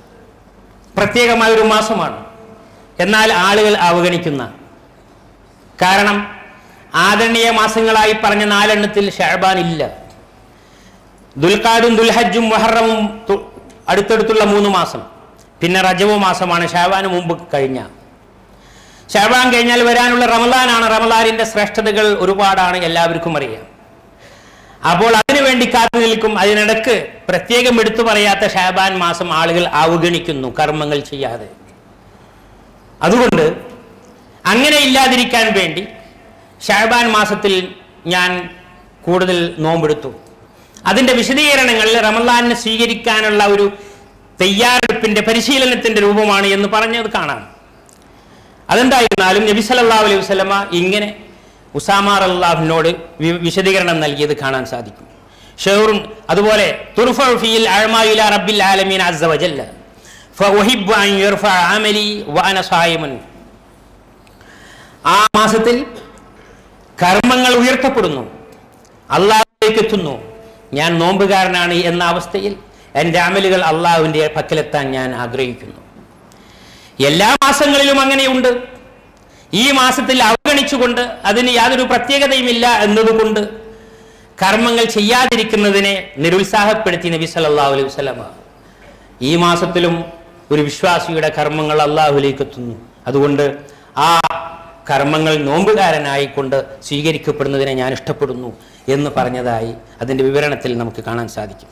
പ്രത്യേകമായ ഒരു മാസമാണ് എന്നാൽ ആളുകൾ അവഗണിക്കുന്ന കാരണം ആദരണീയ മാസങ്ങളായി പറഞ്ഞ നാലെണ്ണത്തിൽ ഷഹബാൻ ഇല്ല ദുൽഖാദും ദുൽഹജ്ജും മുഹറമും തു- അടുത്തടുത്തുള്ള മൂന്ന് മാസം പിന്നെ റജവ മാസമാണ് ഷാബാന് മുമ്പ് കഴിഞ്ഞ ഷാബാൻ കഴിഞ്ഞാൽ വരാനുള്ള റമലാനാണ് റമലാനിന്റെ ശ്രേഷ്ഠതകൾ ഒരുപാടാണ് എല്ലാവർക്കും അറിയാം അപ്പോൾ അതിനുവേണ്ടി കാത്തു നിൽക്കും അതിനിടക്ക് പ്രത്യേകം എടുത്തു പറയാത്ത ഷാബാൻ മാസം ആളുകൾ അവഗണിക്കുന്നു കർമ്മങ്ങൾ ചെയ്യാതെ അതുകൊണ്ട് അങ്ങനെ ഇല്ലാതിരിക്കാൻ വേണ്ടി ഷാബാൻ മാസത്തിൽ ഞാൻ കൂടുതൽ നോമ്പെടുത്തു അതിന്റെ വിശദീകരണങ്ങളിൽ റമലാനിനെ സ്വീകരിക്കാനുള്ള ഒരു തയ്യാറെടുപ്പിന്റെ പരിശീലനത്തിന്റെ രൂപമാണ് എന്ന് പറഞ്ഞത് കാണാം അതെന്തായിരുന്നാലും നബി സല്ലല്ലാഹു അലൈഹി വസല്ലമ ഇങ്ങനെ ഉസാമാർ അള്ളാഹുവിനോട് വിശദീകരണം നൽകിയത് കാണാൻ സാധിക്കും ഷെഹറുൻ അതുപോലെ തുർഫഉ ഫീൽ അഅ്മാഇല റബ്ബിൽ ആലമീൻ അസ്സ വജല്ല ഫഉഹിബ്ബു അൻ യുർഫഅ അമലി വഅന സായിമുൻ ആ മാസത്തിൽ കർമ്മങ്ങൾ ഉയർത്തപ്പെടുന്നു അള്ളാഹുലേക്ക് എത്തുന്നു ഞാൻ നോമ്പുകാരനാണ് എന്ന അവസ്ഥയിൽ എൻ്റെ അമലുകൾ അള്ളാഹുവിൻ്റെ പക്കലെത്താൻ ഞാൻ ആഗ്രഹിക്കുന്നു എല്ലാ മാസങ്ങളിലും അങ്ങനെയുണ്ട് ഈ മാസത്തിൽ അവഗണിച്ചുകൊണ്ട് അതിന് യാതൊരു പ്രത്യേകതയുമില്ല എന്നതുകൊണ്ട് കർമ്മങ്ങൾ ചെയ്യാതിരിക്കുന്നതിനെ നിരുത്സാഹപ്പെടുത്തി നബി സല്ലല്ലാഹു അലൈഹി വസല്ലമ ഈ മാസത്തിലും ഒരു വിശ്വാസിയുടെ കർമ്മങ്ങൾ അള്ളാഹുലേക്ക് എത്തുന്നു അതുകൊണ്ട് ആ കർമ്മങ്ങൾ നോമ്പുകാരനായിക്കൊണ്ട് സ്വീകരിക്കപ്പെടുന്നതിനെ ഞാൻ ഇഷ്ടപ്പെടുന്നു എന്ന് പറഞ്ഞതായി അതിൻ്റെ വിവരണത്തിൽ നമുക്ക് കാണാൻ സാധിക്കും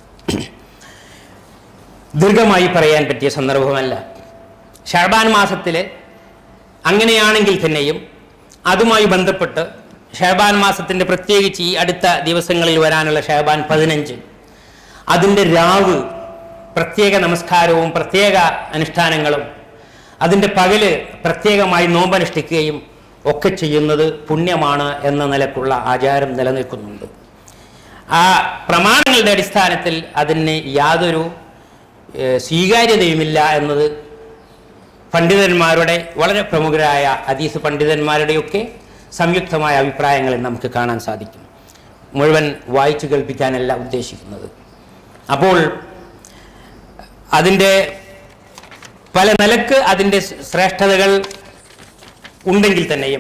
ദീർഘമായി പറയാൻ പറ്റിയ സന്ദർഭമല്ല ഷാബാൻ മാസത്തിലെ അങ്ങനെയാണെങ്കിൽ തന്നെയും അതുമായി ബന്ധപ്പെട്ട് ഷാബാൻ മാസത്തിൻ്റെ പ്രത്യേകിച്ച് ഈ അടുത്ത ദിവസങ്ങളിൽ വരാനുള്ള ഷാബാൻ പതിനഞ്ച് അതിൻ്റെ രാവ് പ്രത്യേക നമസ്കാരവും പ്രത്യേക അനുഷ്ഠാനങ്ങളും അതിൻ്റെ പകല് പ്രത്യേകമായി നോമ്പനുഷ്ഠിക്കുകയും ഒക്കെ ചെയ്യുന്നത് പുണ്യമാണ് എന്ന നിലക്കുള്ള ആചാരം നിലനിൽക്കുന്നുണ്ട് ആ പ്രമാണങ്ങളുടെ അടിസ്ഥാനത്തിൽ അതിന് യാതൊരു ഏഹ്, സ്വീകാര്യതയുമില്ല എന്നത് പണ്ഡിതന്മാരുടെ വളരെ പ്രമുഖരായ ഹദീസ് പണ്ഡിതന്മാരുടെയൊക്കെ സംയുക്തമായ അഭിപ്രായങ്ങളിൽ നമുക്ക് കാണാൻ സാധിക്കും മുഴുവൻ വായിച്ചു കേൾപ്പിക്കാനല്ല ഉദ്ദേശിക്കുന്നത് അപ്പോൾ അതിൻ്റെ പല നിലക്ക് അതിൻ്റെ ശ്രേഷ്ഠതകൾ ഉണ്ടെങ്കിൽ തന്നെയും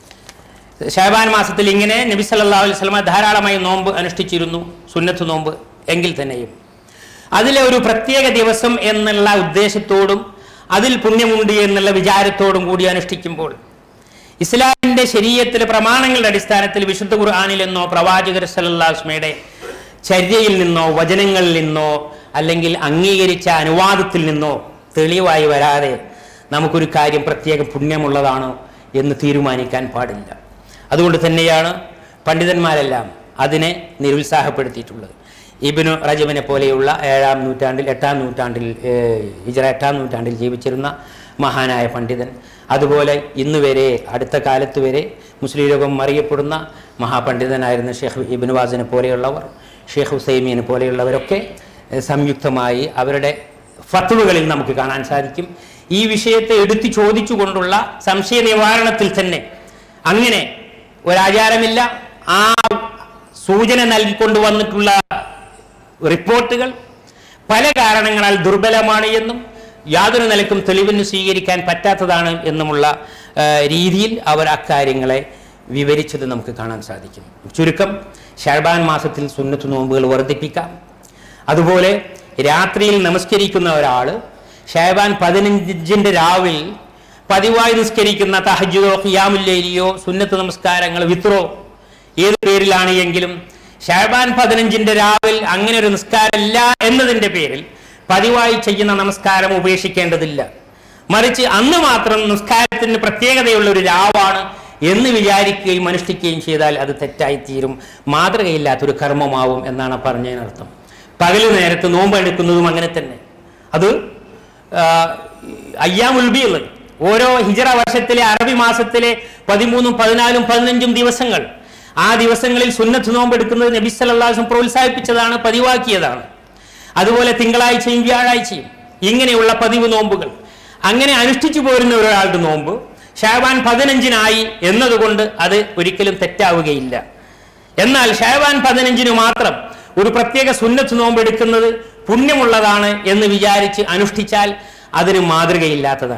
ഷാബാൻ മാസത്തിൽ ഇങ്ങനെ നബി സല്ലല്ലാഹു അലൈഹി വസല്ലമ ധാരാളമായി നോമ്പ് അനുഷ്ഠിച്ചിരുന്നു സുന്നത്ത് നോമ്പ് എങ്കിൽ തന്നെയും അതിലെ ഒരു പ്രത്യേക ദിവസം എന്നുള്ള ഉദ്ദേശത്തോടും അതിൽ പുണ്യമുണ്ട് എന്നുള്ള വിചാരത്തോടും കൂടി അനുഷ്ഠിക്കുമ്പോൾ ഇസ്ലാമിന്റെ ശരീരത്തിലെ പ്രമാണങ്ങളുടെ അടിസ്ഥാനത്തിൽ വിശുദ്ധ ഖുർആാനിൽ നിന്നോ പ്രവാചകർ സല്ലാസ്മയുടെ ചര്യയിൽ നിന്നോ വചനങ്ങളിൽ നിന്നോ അല്ലെങ്കിൽ അംഗീകരിച്ച അനുവാദത്തിൽ നിന്നോ തെളിവായി വരാതെ നമുക്കൊരു കാര്യം പ്രത്യേക പുണ്യമുള്ളതാണോ എന്ന് തീരുമാനിക്കാൻ പാടില്ല അതുകൊണ്ട് തന്നെയാണ് പണ്ഡിതന്മാരെല്ലാം അതിനെ നിരുത്സാഹപ്പെടുത്തിയിട്ടുള്ളത് ഇബിനു റജബിനെ പോലെയുള്ള ഏഴാം നൂറ്റാണ്ടിൽ എട്ടാം നൂറ്റാണ്ടിൽ ഏഹ്, ഹിജ്റ എട്ടാം നൂറ്റാണ്ടിൽ ജീവിച്ചിരുന്ന മഹാനായ പണ്ഡിതൻ അതുപോലെ ഇന്ന് വരെ അടുത്ത കാലത്ത് വരെ മുസ്ലിം ലോകം അറിയപ്പെടുന്ന മഹാപണ്ഡിതനായിരുന്ന ഷെയ്ഖ് ഇബിൻ വാസിനെ പോലെയുള്ളവർ ഷെയ്ഖ് ഹുസൈമീനെ പോലെയുള്ളവരൊക്കെ ഏഹ്, സംയുക്തമായി അവരുടെ ഫത്തുവകളിൽ നമുക്ക് കാണാൻ സാധിക്കും ഈ വിഷയത്തെ എടുത്തു ചോദിച്ചുകൊണ്ടുള്ള സംശയ നിവാരണത്തിൽ തന്നെ അങ്ങനെ ഒരാചാരമില്ല ആ സൂചന നൽകിക്കൊണ്ട് വന്നിട്ടുള്ള റിപ്പോർട്ടുകൾ പല കാരണങ്ങളാൽ ദുർബലമാണ് എന്നും യാതൊരു നിലക്കും തെളിവിന് സ്വീകരിക്കാൻ പറ്റാത്തതാണ് എന്നുമുള്ള ആ, രീതിയിൽ അവർ അക്കാര്യങ്ങളെ വിവരിച്ചത് നമുക്ക് കാണാൻ സാധിക്കും ചുരുക്കം ഷാബാൻ മാസത്തിൽ സുന്നത്ത് നോമ്പുകൾ വർദ്ധിപ്പിക്കാം അതുപോലെ രാത്രിയിൽ നമസ്കരിക്കുന്ന ഒരാൾ ഷാബാൻ പതിനഞ്ചിൻ്റെ രാവിൽ പതിവായി നിസ്കരിക്കുന്ന തഹജുദോ ഖിയാമുല്ലൈലിയോ സുന്നത്ത് നമസ്കാരങ്ങൾ വിത്രോ ഏത് പേരിലാണ് എങ്കിലും ഷാബാൻ പതിനഞ്ചിന്റെ രാവിൽ അങ്ങനെ ഒരു നിസ്കാരമില്ല എന്നതിന്റെ പേരിൽ പതിവായി ചെയ്യുന്ന നമസ്കാരം ഉപേക്ഷിക്കേണ്ടതില്ല മറിച്ച് അന്ന് മാത്രം നിസ്കാരത്തിന് പ്രത്യേകതയുള്ള ഒരു രാവാണ് എന്ന് വിചാരിക്കുകയും അനുഷ്ഠിക്കുകയും ചെയ്താൽ അത് തെറ്റായിത്തീരും മാതൃകയില്ലാത്തൊരു കർമ്മമാവും എന്നാണ് പറഞ്ഞതിനർത്ഥം പകല് നേരത്ത് നോമ്പെടുക്കുന്നതും അങ്ങനെ തന്നെ അത് അയ്യാമുൽബികൾ ഓരോ ഹിജറ വർഷത്തിലെ അറബി മാസത്തിലെ പതിമൂന്നും പതിനാലും പതിനഞ്ചും ദിവസങ്ങൾ ആ ദിവസങ്ങളിൽ സുന്നത്ത് നോമ്പെടുക്കുന്നത് നബി സല്ലാസും പ്രോത്സാഹിപ്പിച്ചതാണ് പതിവാക്കിയതാണ് അതുപോലെ തിങ്കളാഴ്ചയും വ്യാഴാഴ്ചയും ഇങ്ങനെയുള്ള പതിവ് നോമ്പുകൾ അങ്ങനെ അനുഷ്ഠിച്ചു പോരുന്ന ഒരാളുടെ നോമ്പ് ഷാബാൻ പതിനഞ്ചിനായി എന്നതുകൊണ്ട് അത് ഒരിക്കലും തെറ്റാവുകയില്ല എന്നാൽ ഷാബാൻ പതിനഞ്ചിന് മാത്രം ഒരു പ്രത്യേക സുന്നത്ത് നോമ്പെടുക്കുന്നത് പുണ്യമുള്ളതാണ് എന്ന് വിചാരിച്ച് അനുഷ്ഠിച്ചാൽ അതിന് മാതൃകയില്ലാത്തതാണ്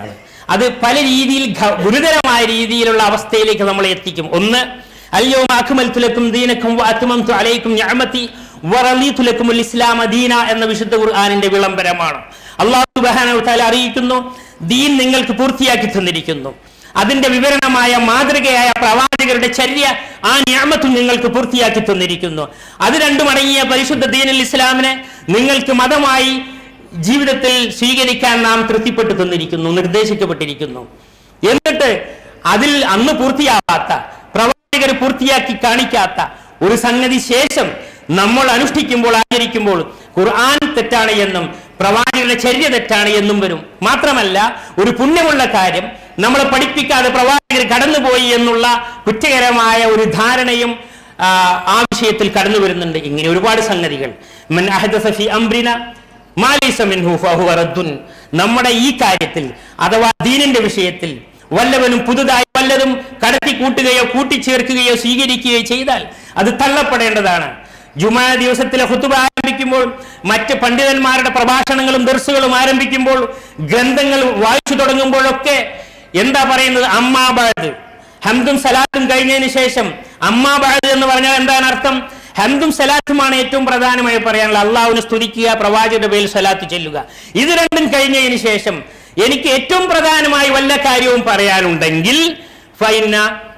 അത് പല രീതിയിൽ ഗ- ഗുരുതരമായ രീതിയിലുള്ള അവസ്ഥയിലേക്ക് നമ്മളെ എത്തിക്കും ഒന്ന് അല്യോമ അക്മൽതു ലക്കും ദീനക്കും വഅത്മംതു അലൈക്കും നിഅമതി വറളീതു ലക്കുമുൽ ഇസ്ലാമ ദീന എന്ന വിശുദ്ധ ഖുർആനിന്റെ വിളംബരമാണ് അല്ലാഹു സുബ്ഹാനഹു വതആല അറിയിക്കുന്നു ദീൻ നിങ്ങൾക്ക് പൂർത്തിയാക്കി തന്നിരിക്കുന്നു അതിന്റെ വിവരണമായ മാതൃകയായ പ്രവാചകരുടെ ചര്യ ആ ഞാമത്തും നിങ്ങൾക്ക് പൂർത്തിയാക്കി തന്നിരിക്കുന്നു അത് രണ്ടും അടങ്ങിയ പരിശുദ്ധ ദീനുൽ ഇസ്ലാമിനെ നിങ്ങൾക്ക് മതമായി ജീവിതത്തിൽ സ്വീകരിക്കാൻ നാം തൃപ്തിപ്പെട്ടു തന്നിരിക്കുന്നു നിർദ്ദേശിക്കപ്പെട്ടിരിക്കുന്നു എന്നിട്ട് അതിൽ അന്ന് പൂർത്തിയാവാത്ത പ്രവാചകർ പൂർത്തിയാക്കി കാണിക്കാത്ത ഒരു സംഗതി ശേഷം നമ്മൾ അനുഷ്ഠിക്കുമ്പോൾ ആചരിക്കുമ്പോൾ ഖുർആൻ തെറ്റാണ് എന്നും പ്രവാചകരുടെ ചര്യ തെറ്റാണ് എന്നും വരും മാത്രമല്ല ഒരു പുണ്യമുള്ള കാര്യം നമ്മളെ പഠിപ്പിക്കാതെ പ്രവാചകർ കടന്നുപോയി എന്നുള്ള കുറ്റകരമായ ഒരു ധാരണയും ആ, ആ വിഷയത്തിൽ കടന്നു വരുന്നുണ്ട് ഇങ്ങനെ ഒരുപാട് സംഗതികൾ മൻ അഹദസ ഫി അംറിന മാ ലൈസ മിൻഹു ഫഹുവ റദ്ദുൻ. നമ്മുടെ ഈ കാര്യത്തിൽ അഥവാ ദീനിന്റെ വിഷയത്തിൽ വല്ലവനും പുതുതായി വല്ലതും കടത്തി കൂട്ടുകയോ കൂട്ടിച്ചേർക്കുകയോ സ്വീകരിക്കുകയോ ചെയ്താൽ അത് തള്ളപ്പെടേണ്ടതാണ് ജുമാ ദിവസത്തിലെ ഹുത്തുബ ആരംഭിക്കുമ്പോൾ മറ്റ് പണ്ഡിതന്മാരുടെ പ്രഭാഷണങ്ങളും ദർസുകളും ആരംഭിക്കുമ്പോൾ ഗ്രന്ഥങ്ങൾ വായിച്ചു തുടങ്ങുമ്പോഴൊക്കെ എന്താ പറയുന്നത് അമ്മാബാദ് ഹംദും സലാത്തും കഴിഞ്ഞതിന് ശേഷം അമ്മാബാദ് എന്ന് പറഞ്ഞാൽ എന്താണ് അർത്ഥം ഹംദും സലാത്തുമാണ് ഏറ്റവും പ്രധാനമായി പറയാനുള്ള അള്ളാഹുവിനെ സ്തുതിക്കുക പ്രവാചകന്റെ പേരിൽ സലാത്ത് ചെല്ലുക ഇത് രണ്ടും കഴിഞ്ഞതിന് ശേഷം എനിക്ക് ഏറ്റവും പ്രധാനമായി വല്ല കാര്യവും പറയാനുണ്ടെങ്കിൽ ഫൈന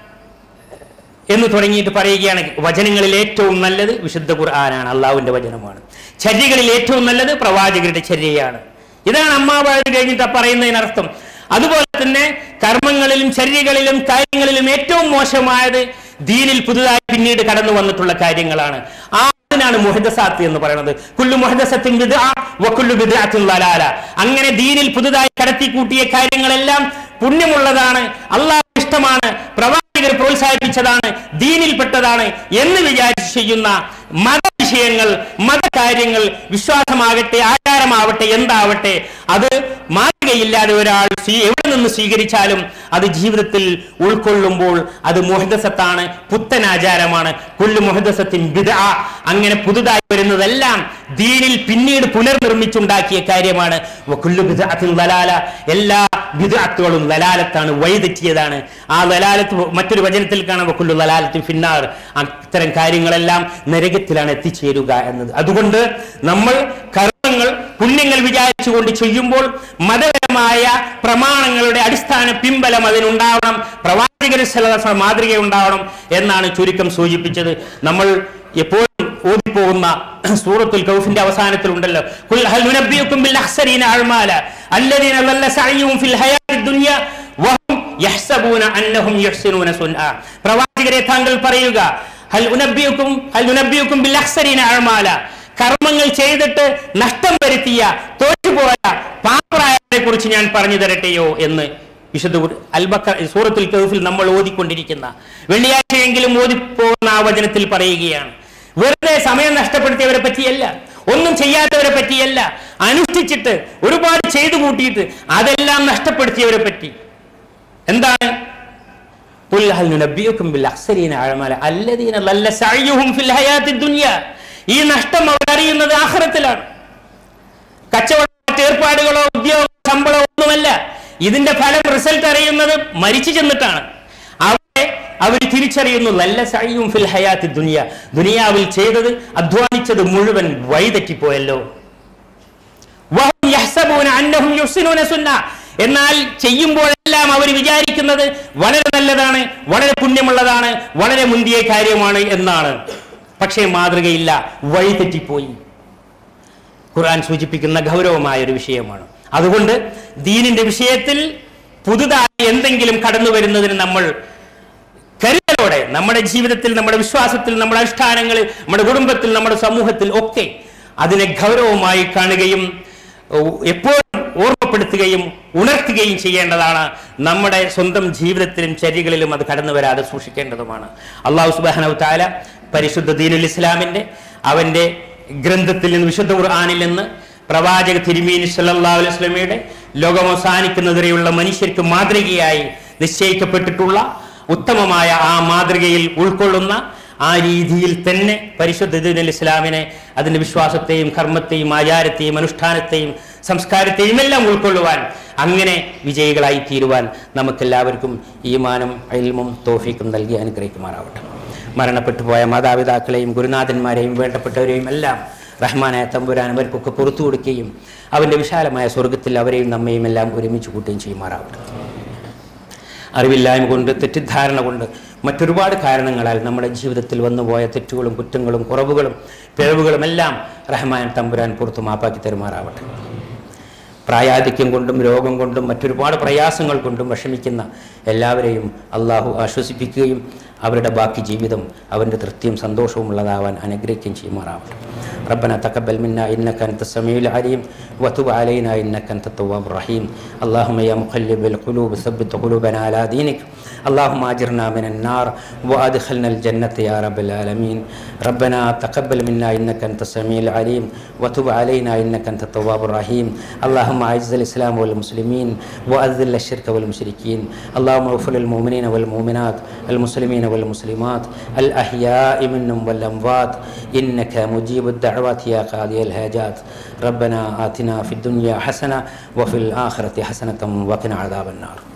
എന്ന് തുടങ്ങിയിട്ട് പറയുകയാണ് വചനങ്ങളിൽ ഏറ്റവും നല്ലത് വിശുദ്ധ ഖുർആനാണ് അള്ളാഹുവിന്റെ വചനമാണ് ചര്യകളിൽ ഏറ്റവും നല്ലത് പ്രവാചകരുടെ ചര്യയാണ് ഇതാണ് അമ്മാവാഴ് കഴിഞ്ഞിട്ട് പറയുന്നതിനർത്ഥം അതുപോലെ തന്നെ കർമ്മങ്ങളിലും ചര്യകളിലും കാര്യങ്ങളിലും ഏറ്റവും മോശമായത് ദീനിൽ പുതുതായി പിന്നീട് കടന്നു വന്നിട്ടുള്ള കാര്യങ്ങളാണ് ആ അതിനാണ് മുഹദസാത്ത് എന്ന് പറയുന്നത് കുല്ലു മുഹദസത്തിൻ ബിദ്അ വകുല്ലു ബിദ്അത്തിൻ ദലാല അങ്ങനെ ദീനിൽ പുതുതായി കടത്തി കൂട്ടിയ കാര്യങ്ങളെല്ലാം പുണ്യമുള്ളതാണ് അള്ളാഹ് ഇഷ്ടമാണ് പ്രവാചകർ പ്രോത്സാഹിപ്പിച്ചതാണ് ദീനിൽപ്പെട്ടതാണ് എന്ന് വിചാരിച്ച് ചെയ്യുന്ന മതവിഷയങ്ങൾ മതകാര്യങ്ങൾ വിശ്വാസമാകട്ടെ ആചാരമാവട്ടെ എന്താവട്ടെ അത് മാതൃകയില്ലാതെ ഒരാൾ സ്വീ- എവിടെ നിന്ന് സ്വീകരിച്ചാലും അത് ജീവിതത്തിൽ ഉൾക്കൊള്ളുമ്പോൾ അത് മുഹദസത്താണ് പുത്തൻ ആചാരമാണ് കുല്ലു മുഹദസത്തിൻ ബിദ അങ്ങനെ പുതുതായി വരുന്നതെല്ലാം ദീനിൽ പിന്നീട് പുനർനിർമ്മിച്ചുണ്ടാക്കിയ കാര്യമാണ് വകുല്ലു ബിദ്അത്തിൻ ദലാല എല്ലാ ബിദ്അത്തുകളും ദലാലത്താണ് വഴിതെറ്റിയതാണ് ആ ദലാലത്ത് മറ്റൊരു വചനത്തിൽ കാണാം വകുല്ലു ദലാലത്തിൻ ഫിന്നാർ അത്തരം കാര്യങ്ങളെല്ലാം നരകത്തിലാണ് എത്തിച്ചേരുക എന്നത് അതുകൊണ്ട് നമ്മൾ കർമ്മങ്ങൾ പുണ്യങ്ങൾ വിചാരിച്ചുകൊണ്ട് ചെയ്യുമ്പോൾ മതപരമായ പ്രമാണങ്ങളുടെ അടിസ്ഥാന പിൻബലം അതിനുണ്ടാവണം പ്രവാചകര മാതൃക ഉണ്ടാവണം എന്നാണ് ചുരുക്കം സൂചിപ്പിച്ചത് നമ്മൾ എപ്പോഴും ഓതിപ്പോകുന്ന സൂറത്തുൽ കൗഫിന്റെ അവസാനത്തിൽ ഉണ്ടല്ലോ "ഖുൽ ഹൽ നുനബ്ബിയുക്കും ബിൽ അഖ്സരീന അഅ്മാല അല്ലദീന ളല്ല സഅയ്യുഹും ഫിൽ ഹയാത്തിദ് ദുനിയ വഹും യഹ്സബൂന അന്നഹും യുഹ്സിനൂന സുൻആ പ്രവാചകരെ താങ്കൾ പറയുക ഹൽ ഉനബ്ബിയുക്കും ഹൽ നുനബ്ബിയുക്കും ബിൽ അഖ്സരീന അഅ്മാല കർമ്മങ്ങൾ ചെയ്തിട്ട് നഷ്ടം വരുത്തിയ തോറ്റുപോയ പാപ്രായത്തെ കുറിച്ച് ഞാൻ പറഞ്ഞു തരട്ടെയോ എന്ന് വിശുദ്ധ ഖുർ- അൽബക്ക സൂറത്തുൽ കൗഫിൽ നമ്മൾ ഓതിക്കൊണ്ടിരിക്കുന്ന വെള്ളിയാഴ്ചയെങ്കിലും ഓതിപ്പോകുന്ന ആ വചനത്തിൽ പറയുകയാണ് വെറുതെ സമയം നഷ്ടപ്പെടുത്തിയവരെ പറ്റിയല്ല ഒന്നും ചെയ്യാത്തവരെ പറ്റിയല്ല അനുഷ്ഠിച്ചിട്ട് ഒരുപാട് ചെയ്തു കൂട്ടിയിട്ട് അതെല്ലാം നഷ്ടപ്പെടുത്തിയവരെ പറ്റി എന്താണ് قل هل ننبئكم بالأخسرين أعمالا الذين ضل سعيهم في الحياة الدنيا ഈ നഷ്ടം അവർ അറിയുന്നത് ആഖിറത്തിലാണ് കച്ചവട ഏർപ്പാടുകളോ ഉദ്യോഗ ശമ്പളമോ ഒന്നുമല്ല ഇതിന്റെ ഫലം റിസൾട്ട് അറിയുന്നത് മരിച്ചു ചെന്നിട്ടാണ് അവിടെ അവർ തിരിച്ചറിയുന്നു നല്ല സഴിയും ഫിൽ ഹയാത്തി ദുനിയ ദുനിയാവിൽ ചെയ്തത് അധ്വാനിച്ചത് മുഴുവൻ വഴിതെറ്റിപ്പോയല്ലോ വഹും യഹ്സബൂന അന്നഹും യുഹ്സിനൂന സുന്ന എന്നാൽ ചെയ്യുമ്പോഴെല്ലാം അവർ വിചാരിക്കുന്നത് വളരെ നല്ലതാണ് വളരെ പുണ്യമുള്ളതാണ് വളരെ മുന്തിയ കാര്യമാണ് എന്നാണ് പക്ഷേ മാതൃകയില്ല വഴിതെറ്റിപ്പോയി ഖുർആൻ സൂചിപ്പിക്കുന്ന ഗൗരവമായ ഒരു വിഷയമാണ് അതുകൊണ്ട് ദീനിന്റെ വിഷയത്തിൽ പുതുതായി എന്തെങ്കിലും കടന്നു വരുന്നതിന് നമ്മൾ കരുതലോടെ നമ്മുടെ ജീവിതത്തിൽ നമ്മുടെ വിശ്വാസത്തിൽ നമ്മുടെ അനുഷ്ഠാനങ്ങളിൽ നമ്മുടെ കുടുംബത്തിൽ നമ്മുടെ സമൂഹത്തിൽ ഒക്കെ അതിനെ ഗൗരവമായി കാണുകയും ഓ, എപ്പോഴും ഓർമ്മപ്പെടുത്തുകയും ഉണർത്തുകയും ചെയ്യേണ്ടതാണ് നമ്മുടെ സ്വന്തം ജീവിതത്തിലും ചര്യകളിലും അത് കടന്നു വരാതെ സൂക്ഷിക്കേണ്ടതുമാണ് അള്ളാഹു സുബാനു താല പരിശുദ്ധ ദീനുൽ ഇസ്ലാമിന്റെ അവന്റെ ഗ്രന്ഥത്തിൽ നിന്ന് വിശുദ്ധ ഖുർആാനിൽ നിന്ന് പ്രവാചക തിരുമീനി സല്ലല്ലാഹു അലൈഹി വസല്ലമയുടെ ലോകം അവസാനിക്കുന്നതുവരെയുള്ള മനുഷ്യർക്ക് മാതൃകയായി നിശ്ചയിക്കപ്പെട്ടിട്ടുള്ള ഉത്തമമായ ആ മാതൃകയിൽ ഉൾക്കൊള്ളുന്ന ആ രീതിയിൽ തന്നെ പരിശുദ്ധ ദീനുൽ ഇസ്ലാമിനെ അതിന്റെ വിശ്വാസത്തെയും കർമ്മത്തെയും ആചാരത്തെയും അനുഷ്ഠാനത്തെയും സംസ്കാരത്തെയും എല്ലാം ഉൾക്കൊള്ളുവാൻ അങ്ങനെ വിജയികളായി തീരുവാൻ നമുക്കെല്ലാവർക്കും ഈമാനും അയൽമും തോഫിക്കും നൽകി അനുഗ്രഹിക്കുമാറാവട്ടെ മരണപ്പെട്ടു പോയ മാതാപിതാക്കളെയും ഗുരുനാഥന്മാരെയും വേണ്ടപ്പെട്ടവരെയും എല്ലാം റഹ്മാനായ തമ്പുരാൻ അവർക്കൊക്കെ പുറത്തു കൊടുക്കുകയും അവൻ്റെ വിശാലമായ സ്വർഗത്തിൽ അവരെയും നമ്മയും എല്ലാം ഒരുമിച്ച് കൂട്ടുകയും ചെയ്യുമാറാവട്ടെ അറിവില്ലായ്മ കൊണ്ട് തെറ്റിദ്ധാരണ കൊണ്ട് മറ്റൊരുപാട് കാരണങ്ങളാൽ നമ്മുടെ ജീവിതത്തിൽ വന്നുപോയ തെറ്റുകളും കുറ്റങ്ങളും കുറവുകളും പിഴവുകളും എല്ലാം റഹ്മാൻ തമ്പുരാൻ പുറത്തു മാപ്പാക്കി തരുമാറാവട്ടെ പ്രായാധിക്യം കൊണ്ടും രോഗം കൊണ്ടും മറ്റൊരുപാട് പ്രയാസങ്ങൾ കൊണ്ടും വിഷമിക്കുന്ന എല്ലാവരെയും അള്ളാഹു ആശ്വസിപ്പിക്കുകയും അവരുടെ ബാക്കി ജീവിതം അവൻ്റെ തൃപ്തിയും സന്തോഷവും ഉള്ളതാവാൻ അനുഗ്രഹിക്കുകയും ചെയ്യുമാറാവട്ടെ ربنا تقبل منا إنك أنت السميع العليم وتب علينا إنك أنت التواب الرحيم اللهم يا مقلب القلوب ثبت قلوبنا على دينك اللهم أجرنا من النار وأدخلنا الجنة يا رب العالمين ربنا تقبل منا إنك أنت السميع العليم وتب علينا إنك أنت التواب الرحيم اللهم أعز الإسلام والمسلمين وأذل الشرك والمشركين اللهم اغفر للمؤمنين والمؤمنات المسلمين والمسلمات الأحياء منهم والأموات إنك مجيب الدعوات يا قاضي الحاجات ربنا آتنا في الدنيا حسنة وفي الآخرة حسنة وقنا عذاب النار